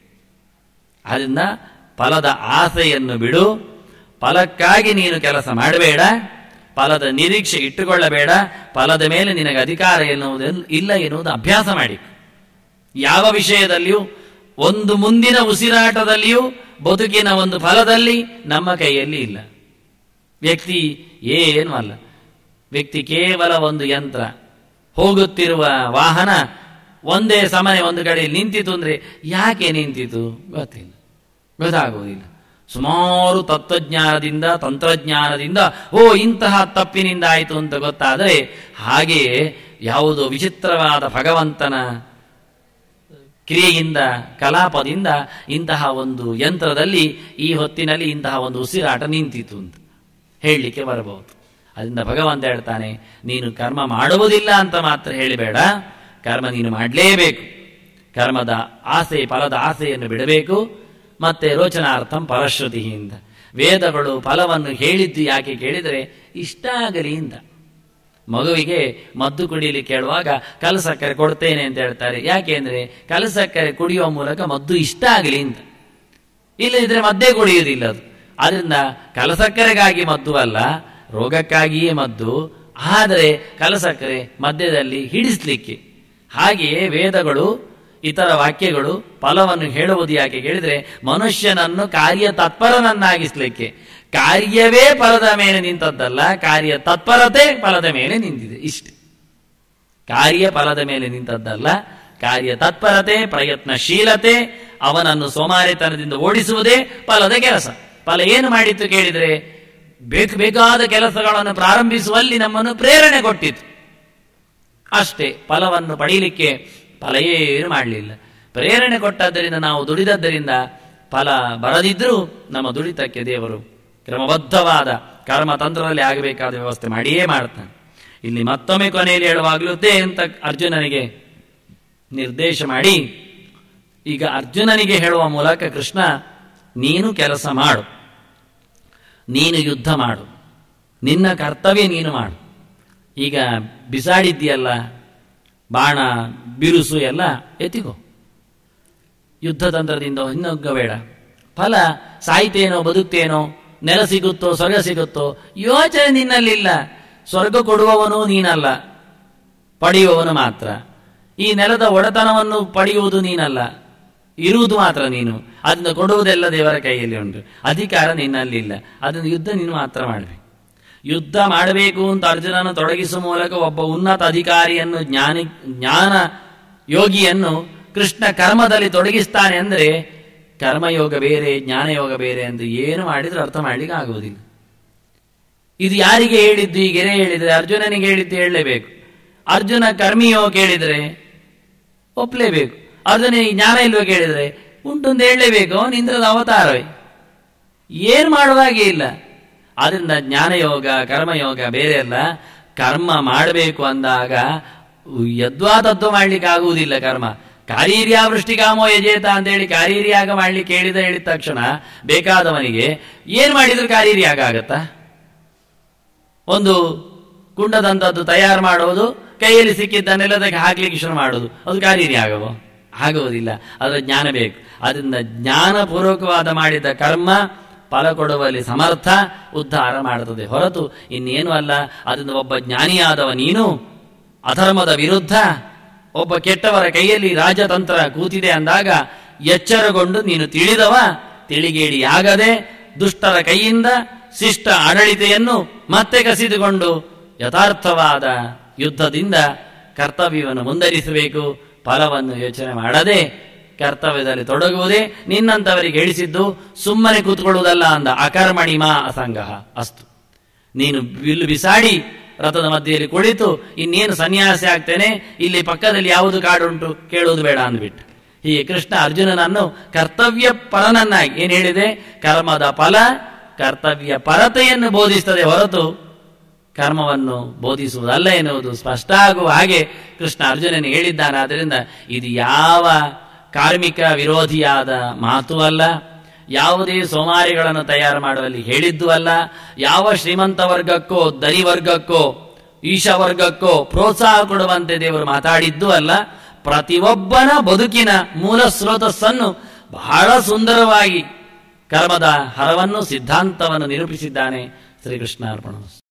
ಅದರಿಂದ ಫಲದ ಆಸೆಯನ್ನು ಬಿಡು ಫಲಕ್ಕಾಗಿ ನೀನು ಕೆಲಸ ಮಾಡಬೇಡ ಫಲದ ನಿರೀಕ್ಷೆ ಇಟ್ಟುಕೊಳ್ಳಬೇಡ ಫಲದ ಮೇಲೆ ನಿನಗೆ ಅಧಿಕಾರ ಎನ್ನುವುದನ್ನು ಇಲ್ಲ ಎನ್ನುವುದು ಅಭ್ಯಾಸ ಮಾಡಿ ಯಾವ ವಿಷಯದಲ್ಲಿಯೂ ಒಂದು ಮುಂದಿನ ಉಸಿರಾಟದಲ್ಲಿಯೂ ಬದುಕಿನ ಒಂದು ಫಲದಲ್ಲಿ ನಮ್ಮ ಕೈಯಲ್ಲಿ ಇಲ್ಲ ವ್ಯಕ್ತಿ ಏನು ಅಲ್ಲ ವ್ಯಕ್ತಿ ಕೇವಲ ಒಂದು ಯಂತ್ರ ಹೋಗುತ್ತಿರುವ ವಾಹನ ಒಂದೇ ಸಮಯ ಒಂದು ಕಡೆ ನಿಂತಿತು ಅಂದ್ರೆ ಯಾಕೆ ನಿಂತಿತು ಗೊತ್ತಿಲ್ಲ ಗೊತ್ತಾಗುವುದಿಲ್ಲ ಸುಮಾರು ತತ್ವಜ್ಞಾನದಿಂದ ತಂತ್ರಜ್ಞಾನದಿಂದ ಓ ಇಂತಹ ತಪ್ಪಿನಿಂದ ಆಯಿತು ಅಂತ ಗೊತ್ತಾದರೆ ಹಾಗೆಯೇ ಯಾವುದೋ ವಿಚಿತ್ರವಾದ ಭಗವಂತನ ಕ್ರಿಯೆಯಿಂದ ಕಲಾಪದಿಂದ ಇಂತಹ ಒಂದು ಯಂತ್ರದಲ್ಲಿ ಈ ಹೊತ್ತಿನಲ್ಲಿ ಇಂತಹ ಒಂದು ಉಸಿರಾಟ ನಿಂತಿತು ಅಂತ ಹೇಳಲಿಕ್ಕೆ ಬರಬಹುದು ಅದರಿಂದ ಭಗವಂತ ಹೇಳ್ತಾನೆ ನೀನು ಕರ್ಮ ಮಾಡುವುದಿಲ್ಲ ಅಂತ ಮಾತ್ರ ಹೇಳಿಬೇಡ ಕರ್ಮ ನೀನು ಮಾಡಲೇಬೇಕು ಕರ್ಮದ ಆಸೆ ಫಲದ ಆಸೆಯನ್ನು ಬಿಡಬೇಕು ಮತ್ತೆ ರೋಚನಾರ್ಥಂ ಪರಶ್ರುತಿಯಿಂದ ವೇದಗಳು ಫಲವನ್ನು ಹೇಳಿದ್ದು ಯಾಕೆ ಕೇಳಿದರೆ ಇಷ್ಟ ಆಗಲಿ ಅಂತ ಮಗುವಿಗೆ ಮದ್ದು ಕುಡಿಯಲಿಕ್ಕೆ ಕೇಳುವಾಗ ಕಲಸಕ್ಕರೆ ಕೊಡ್ತೇನೆ ಅಂತ ಹೇಳ್ತಾರೆ ಯಾಕೆ ಅಂದ್ರೆ ಕಲಸಕ್ಕರೆ ಕುಡಿಯುವ ಮೂಲಕ ಮದ್ದು ಇಷ್ಟ ಆಗಲಿ ಅಂತ ಇಲ್ಲದಿದ್ರೆ ಮದ್ದೇ ಕುಡಿಯುವುದಿಲ್ಲ ಅದು ಆದ್ರಿಂದ ಕಲಸಕ್ಕರೆಗಾಗಿ ಮದ್ದು ಅಲ್ಲ ರೋಗಕ್ಕಾಗಿಯೇ ಮದ್ದು ಆದರೆ ಕಲಸಕ್ಕರೆ ಮಧ್ಯದಲ್ಲಿ ಹಿಡಿಸ್ಲಿಕ್ಕೆ ಹಾಗೆಯೇ ವೇದಗಳು ಇತರ ವಾಕ್ಯಗಳು ಫಲವನ್ನು ಹೇಳುವುದು ಯಾಕೆ ಕೇಳಿದ್ರೆ ಮನುಷ್ಯನನ್ನು ಕಾರ್ಯ ತತ್ಪರನನ್ನಾಗಿಸ್ಲಿಕ್ಕೆ ಕಾರ್ಯವೇ ಫಲದ ಮೇಲೆ ನಿಂತದ್ದಲ್ಲ ಕಾರ್ಯ ತತ್ಪರತೆ ಫಲದ ಮೇಲೆ ನಿಂತಿದೆ ಇಷ್ಟೆ ಕಾರ್ಯ ಫಲದ ಮೇಲೆ ನಿಂತದ್ದಲ್ಲ ಕಾರ್ಯ ತತ್ಪರತೆ ಪ್ರಯತ್ನಶೀಲತೆ ಅವನನ್ನು ಸೋಮಾರಿತನದಿಂದ ಓಡಿಸುವುದೇ ಫಲದ ಕೆಲಸ ಫಲ ಏನು ಮಾಡಿತ್ತು ಕೇಳಿದರೆ ಬೇಕು ಬೇಕಾದ ಕೆಲಸಗಳನ್ನು ಪ್ರಾರಂಭಿಸುವಲ್ಲಿ ನಮ್ಮನ್ನು ಪ್ರೇರಣೆ ಕೊಟ್ಟಿತು ಅಷ್ಟೇ ಫಲವನ್ನು ಪಡೀಲಿಕ್ಕೆ ಫಲ ಏನು ಮಾಡಲಿಲ್ಲ ಪ್ರೇರಣೆ ಕೊಟ್ಟದ್ದರಿಂದ ನಾವು ದುಡಿದದ್ದರಿಂದ ಫಲ ಬರದಿದ್ರೂ ನಮ್ಮ ದುಡಿತಕ್ಕೆ ದೇವರು ಕ್ರಮಬದ್ಧವಾದ ಕರ್ಮತಂತ್ರದಲ್ಲಿ ಆಗಬೇಕಾದ ವ್ಯವಸ್ಥೆ ಮಾಡಿಯೇ ಮಾಡ್ತಾನೆ ಇಲ್ಲಿ ಮತ್ತೊಮ್ಮೆ ಕೊನೆಯಲ್ಲಿ ಹೇಳುವಾಗಲೂ ಅಂತ ಅರ್ಜುನನಿಗೆ ನಿರ್ದೇಶ ಮಾಡಿ ಈಗ ಅರ್ಜುನನಿಗೆ ಹೇಳುವ ಮೂಲಕ ಕೃಷ್ಣ ನೀನು ಕೆಲಸ ಮಾಡು ನೀನು ಯುದ್ಧ ಮಾಡು ನಿನ್ನ ಕರ್ತವ್ಯ ನೀನು ಮಾಡು ಈಗ ಬಿಸಾಡಿದ್ದೀಯಲ್ಲ ಬಾಣ ಬಿರುಸು ಎಲ್ಲ ಎತ್ತಿಕೋ ಯುದ್ಧ ತಂತ್ರದಿಂದ ಹಿನ್ನೊಗ್ಗಬೇಡ ಫಲ ಸಾಯ್ತೇನೋ ಬದುಕ್ತೇನೋ ನೆಲ ಸಿಗುತ್ತೋ ಸ್ವರ್ಗ ಸಿಗುತ್ತೋ ಯೋಚನೆ ನಿನ್ನಲ್ಲಿಲ್ಲ ಸ್ವರ್ಗ ಕೊಡುವವನು ನೀನಲ್ಲ ಪಡೆಯುವವನು ಮಾತ್ರ ಈ ನೆಲದ ಒಡೆತನವನ್ನು ಪಡೆಯುವುದು ನೀನಲ್ಲ ಇರುವುದು ಮಾತ್ರ ನೀನು ಅದನ್ನು ಕೊಡುವುದೆಲ್ಲ ದೇವರ ಕೈಯಲ್ಲಿ ಉಂಟು ಅಧಿಕಾರ ನಿನ್ನಲ್ಲಿಲ್ಲ ಅದನ್ನು ಯುದ್ಧ ನೀನು ಮಾತ್ರ ಮಾಡಬೇಕು ಯುದ್ಧ ಮಾಡಬೇಕು ಅಂತ ಅರ್ಜುನನ ತೊಡಗಿಸುವ ಮೂಲಕ ಒಬ್ಬ ಉನ್ನತ ಅಧಿಕಾರಿಯನ್ನು ಜ್ಞಾನಿ ಜ್ಞಾನ ಯೋಗಿಯನ್ನು ಕೃಷ್ಣ ಕರ್ಮದಲ್ಲಿ ತೊಡಗಿಸ್ತಾನೆ ಅಂದರೆ ಕರ್ಮಯೋಗ ಬೇರೆ ಜ್ಞಾನಯೋಗ ಬೇರೆ ಅಂತ ಏನು ಮಾಡಿದ್ರು ಅರ್ಥ ಮಾಡ್ಲಿಕ್ಕೆ ಆಗುವುದಿಲ್ಲ ಇದು ಯಾರಿಗೆ ಹೇಳಿದ್ದು ಈ ಗೆರೆ ಹೇಳಿದ್ರೆ ಅರ್ಜುನನಿಗೆ ಹೇಳಿದ್ದು ಹೇಳಲೇಬೇಕು ಅರ್ಜುನ ಕರ್ಮಿಯೋ ಕೇಳಿದ್ರೆ ಒಪ್ಲೇಬೇಕು ಅರ್ಜುನಿಗೆ ಜ್ಞಾನ ಇಲ್ವೋ ಕೇಳಿದ್ರೆ ಉಂಟು ಅಂತ ಹೇಳಲೇಬೇಕು ಅವನು ಇಂದ್ರದ ಅವತಾರವೇ ಏನು ಮಾಡುವಾಗೆ ಇಲ್ಲ ಆದ್ರಿಂದ ಜ್ಞಾನಯೋಗ ಕರ್ಮಯೋಗ ಬೇರೆ ಅಲ್ಲ ಕರ್ಮ ಮಾಡಬೇಕು ಅಂದಾಗ ಯದ್ವಾ ತತ್ವ ಮಾಡ್ಲಿಕ್ಕೆ ಆಗುವುದಿಲ್ಲ ಕರ್ಮ ಕಾರೀರ್ಯ ವೃಷ್ಟಿಕಾಮೋ ಯಜೇತ ಅಂತೇಳಿ ಕಾರೀರ್ಯಾಗ ಮಾಡ್ಲಿಕ್ಕೆ ಹೇಳಿದ ಹೇಳಿದ ತಕ್ಷಣ ಬೇಕಾದವನಿಗೆ ಏನ್ ಮಾಡಿದ್ರು ಕಾರೀರ್ಯಾಗ ಆಗತ್ತಾ ಒಂದು ಕುಂಡದಂತದ್ದು ತಯಾರು ಮಾಡುವುದು ಕೈಯಲ್ಲಿ ಸಿಕ್ಕಿದ್ದನ್ನೆಲ್ಲದಕ್ಕೆ ಹಾಕ್ಲಿಕ್ಕೆ ಶುರು ಮಾಡುವುದು ಅದು ಕಾರೀರ್ಯ ಆಗವೋ ಆಗುವುದಿಲ್ಲ ಅದರ ಜ್ಞಾನ ಬೇಕು ಅದರಿಂದ ಜ್ಞಾನಪೂರ್ವಕವಾದ ಮಾಡಿದ ಕರ್ಮ ಫಲ ಕೊಡುವಲ್ಲಿ ಸಮರ್ಥ ಉದ್ಧಾರ ಮಾಡುತ್ತದೆ ಹೊರತು ಇನ್ನೇನು ಅಲ್ಲ ಅದರಿಂದ ಒಬ್ಬ ಜ್ಞಾನಿಯಾದವ ನೀನು ಅಧರ್ಮದ ವಿರುದ್ಧ ಒಬ್ಬ ಕೆಟ್ಟವರ ಕೈಯಲ್ಲಿ ರಾಜತಂತ್ರ ಕೂತಿದೆ ಅಂದಾಗ ಎಚ್ಚರಗೊಂಡು ನೀನು ತಿಳಿದವ ತಿಳಿಗೇಡಿಯಾಗದೆ ದುಷ್ಟರ ಕೈಯಿಂದ ಶಿಷ್ಟ ಆಡಳಿತೆಯನ್ನು ಮತ್ತೆ ಕಸಿದುಕೊಂಡು ಯಥಾರ್ಥವಾದ ಯುದ್ಧದಿಂದ ಕರ್ತವ್ಯವನ್ನು ಮುಂದರಿಸಬೇಕು ಫಲವನ್ನು ಯೋಚನೆ ಮಾಡದೆ ಕರ್ತವ್ಯದಲ್ಲಿ ತೊಡಗುವುದೇ ನಿನ್ನಂತವರಿಗೆ ಹೇಳಿಸಿದ್ದು ಸುಮ್ಮನೆ ಕೂತ್ಕೊಳ್ಳುವುದಲ್ಲ ಅಂದ ಅಕರ್ಮಣಿಮಾ ಅಸಂಗಹ ಅಸ್ತು ನೀನು ಬಿಲ್ಲು ಬಿಸಾಡಿ ರಥದ ಮಧ್ಯೆಯಲ್ಲಿ ಕುಳಿತು ಇನ್ನೇನು ಸನ್ಯಾಸಿ ಆಗ್ತೇನೆ ಇಲ್ಲಿ ಪಕ್ಕದಲ್ಲಿ ಯಾವುದು ಕಾಡುಂಟು ಕೇಳುವುದು ಬೇಡ ಅಂದ್ಬಿಟ್ಟು ಹೀಗೆ ಕೃಷ್ಣ ಅರ್ಜುನನನ್ನು ಕರ್ತವ್ಯ ಪರನನ್ನಾಗಿ ಏನ್ ಹೇಳಿದೆ ಕರ್ಮದ ಫಲ ಕರ್ತವ್ಯ ಪರತೆಯನ್ನು ಬೋಧಿಸ್ತದೆ ಹೊರತು ಕರ್ಮವನ್ನು ಬೋಧಿಸುವುದಲ್ಲ ಎನ್ನುವುದು ಸ್ಪಷ್ಟ ಆಗುವ ಹಾಗೆ ಕೃಷ್ಣ ಅರ್ಜುನನಿಗೆ ಹೇಳಿದ್ದಾನೆ ಆದ್ದರಿಂದ ಇದು ಯಾವ ಕಾರ್ಮಿಕ ವಿರೋಧಿಯಾದ ಮಾತು ಅಲ್ಲ ಯಾವುದೇ ಸೋಮಾರಿಗಳನ್ನು ತಯಾರು ಮಾಡುವಲ್ಲಿ ಹೇಳಿದ್ದು ಅಲ್ಲ ಯಾವ ಶ್ರೀಮಂತ ವರ್ಗಕ್ಕೋ ದನಿ ವರ್ಗಕ್ಕೋ ಈಶ ವರ್ಗಕ್ಕೋ ಪ್ರೋತ್ಸಾಹ ಕೊಡುವಂತೆ ದೇವರು ಮಾತಾಡಿದ್ದು ಅಲ್ಲ ಪ್ರತಿಯೊಬ್ಬನ ಬದುಕಿನ ಮೂಲ ಸ್ರೋತಸ್ಸನ್ನು ಬಹಳ ಸುಂದರವಾಗಿ ಕರ್ಮದ ಹರವನ್ನು ಸಿದ್ಧಾಂತವನ್ನು ನಿರೂಪಿಸಿದ್ದಾನೆ ಶ್ರೀಕೃಷ್ಣ ಅರ್ಪಣ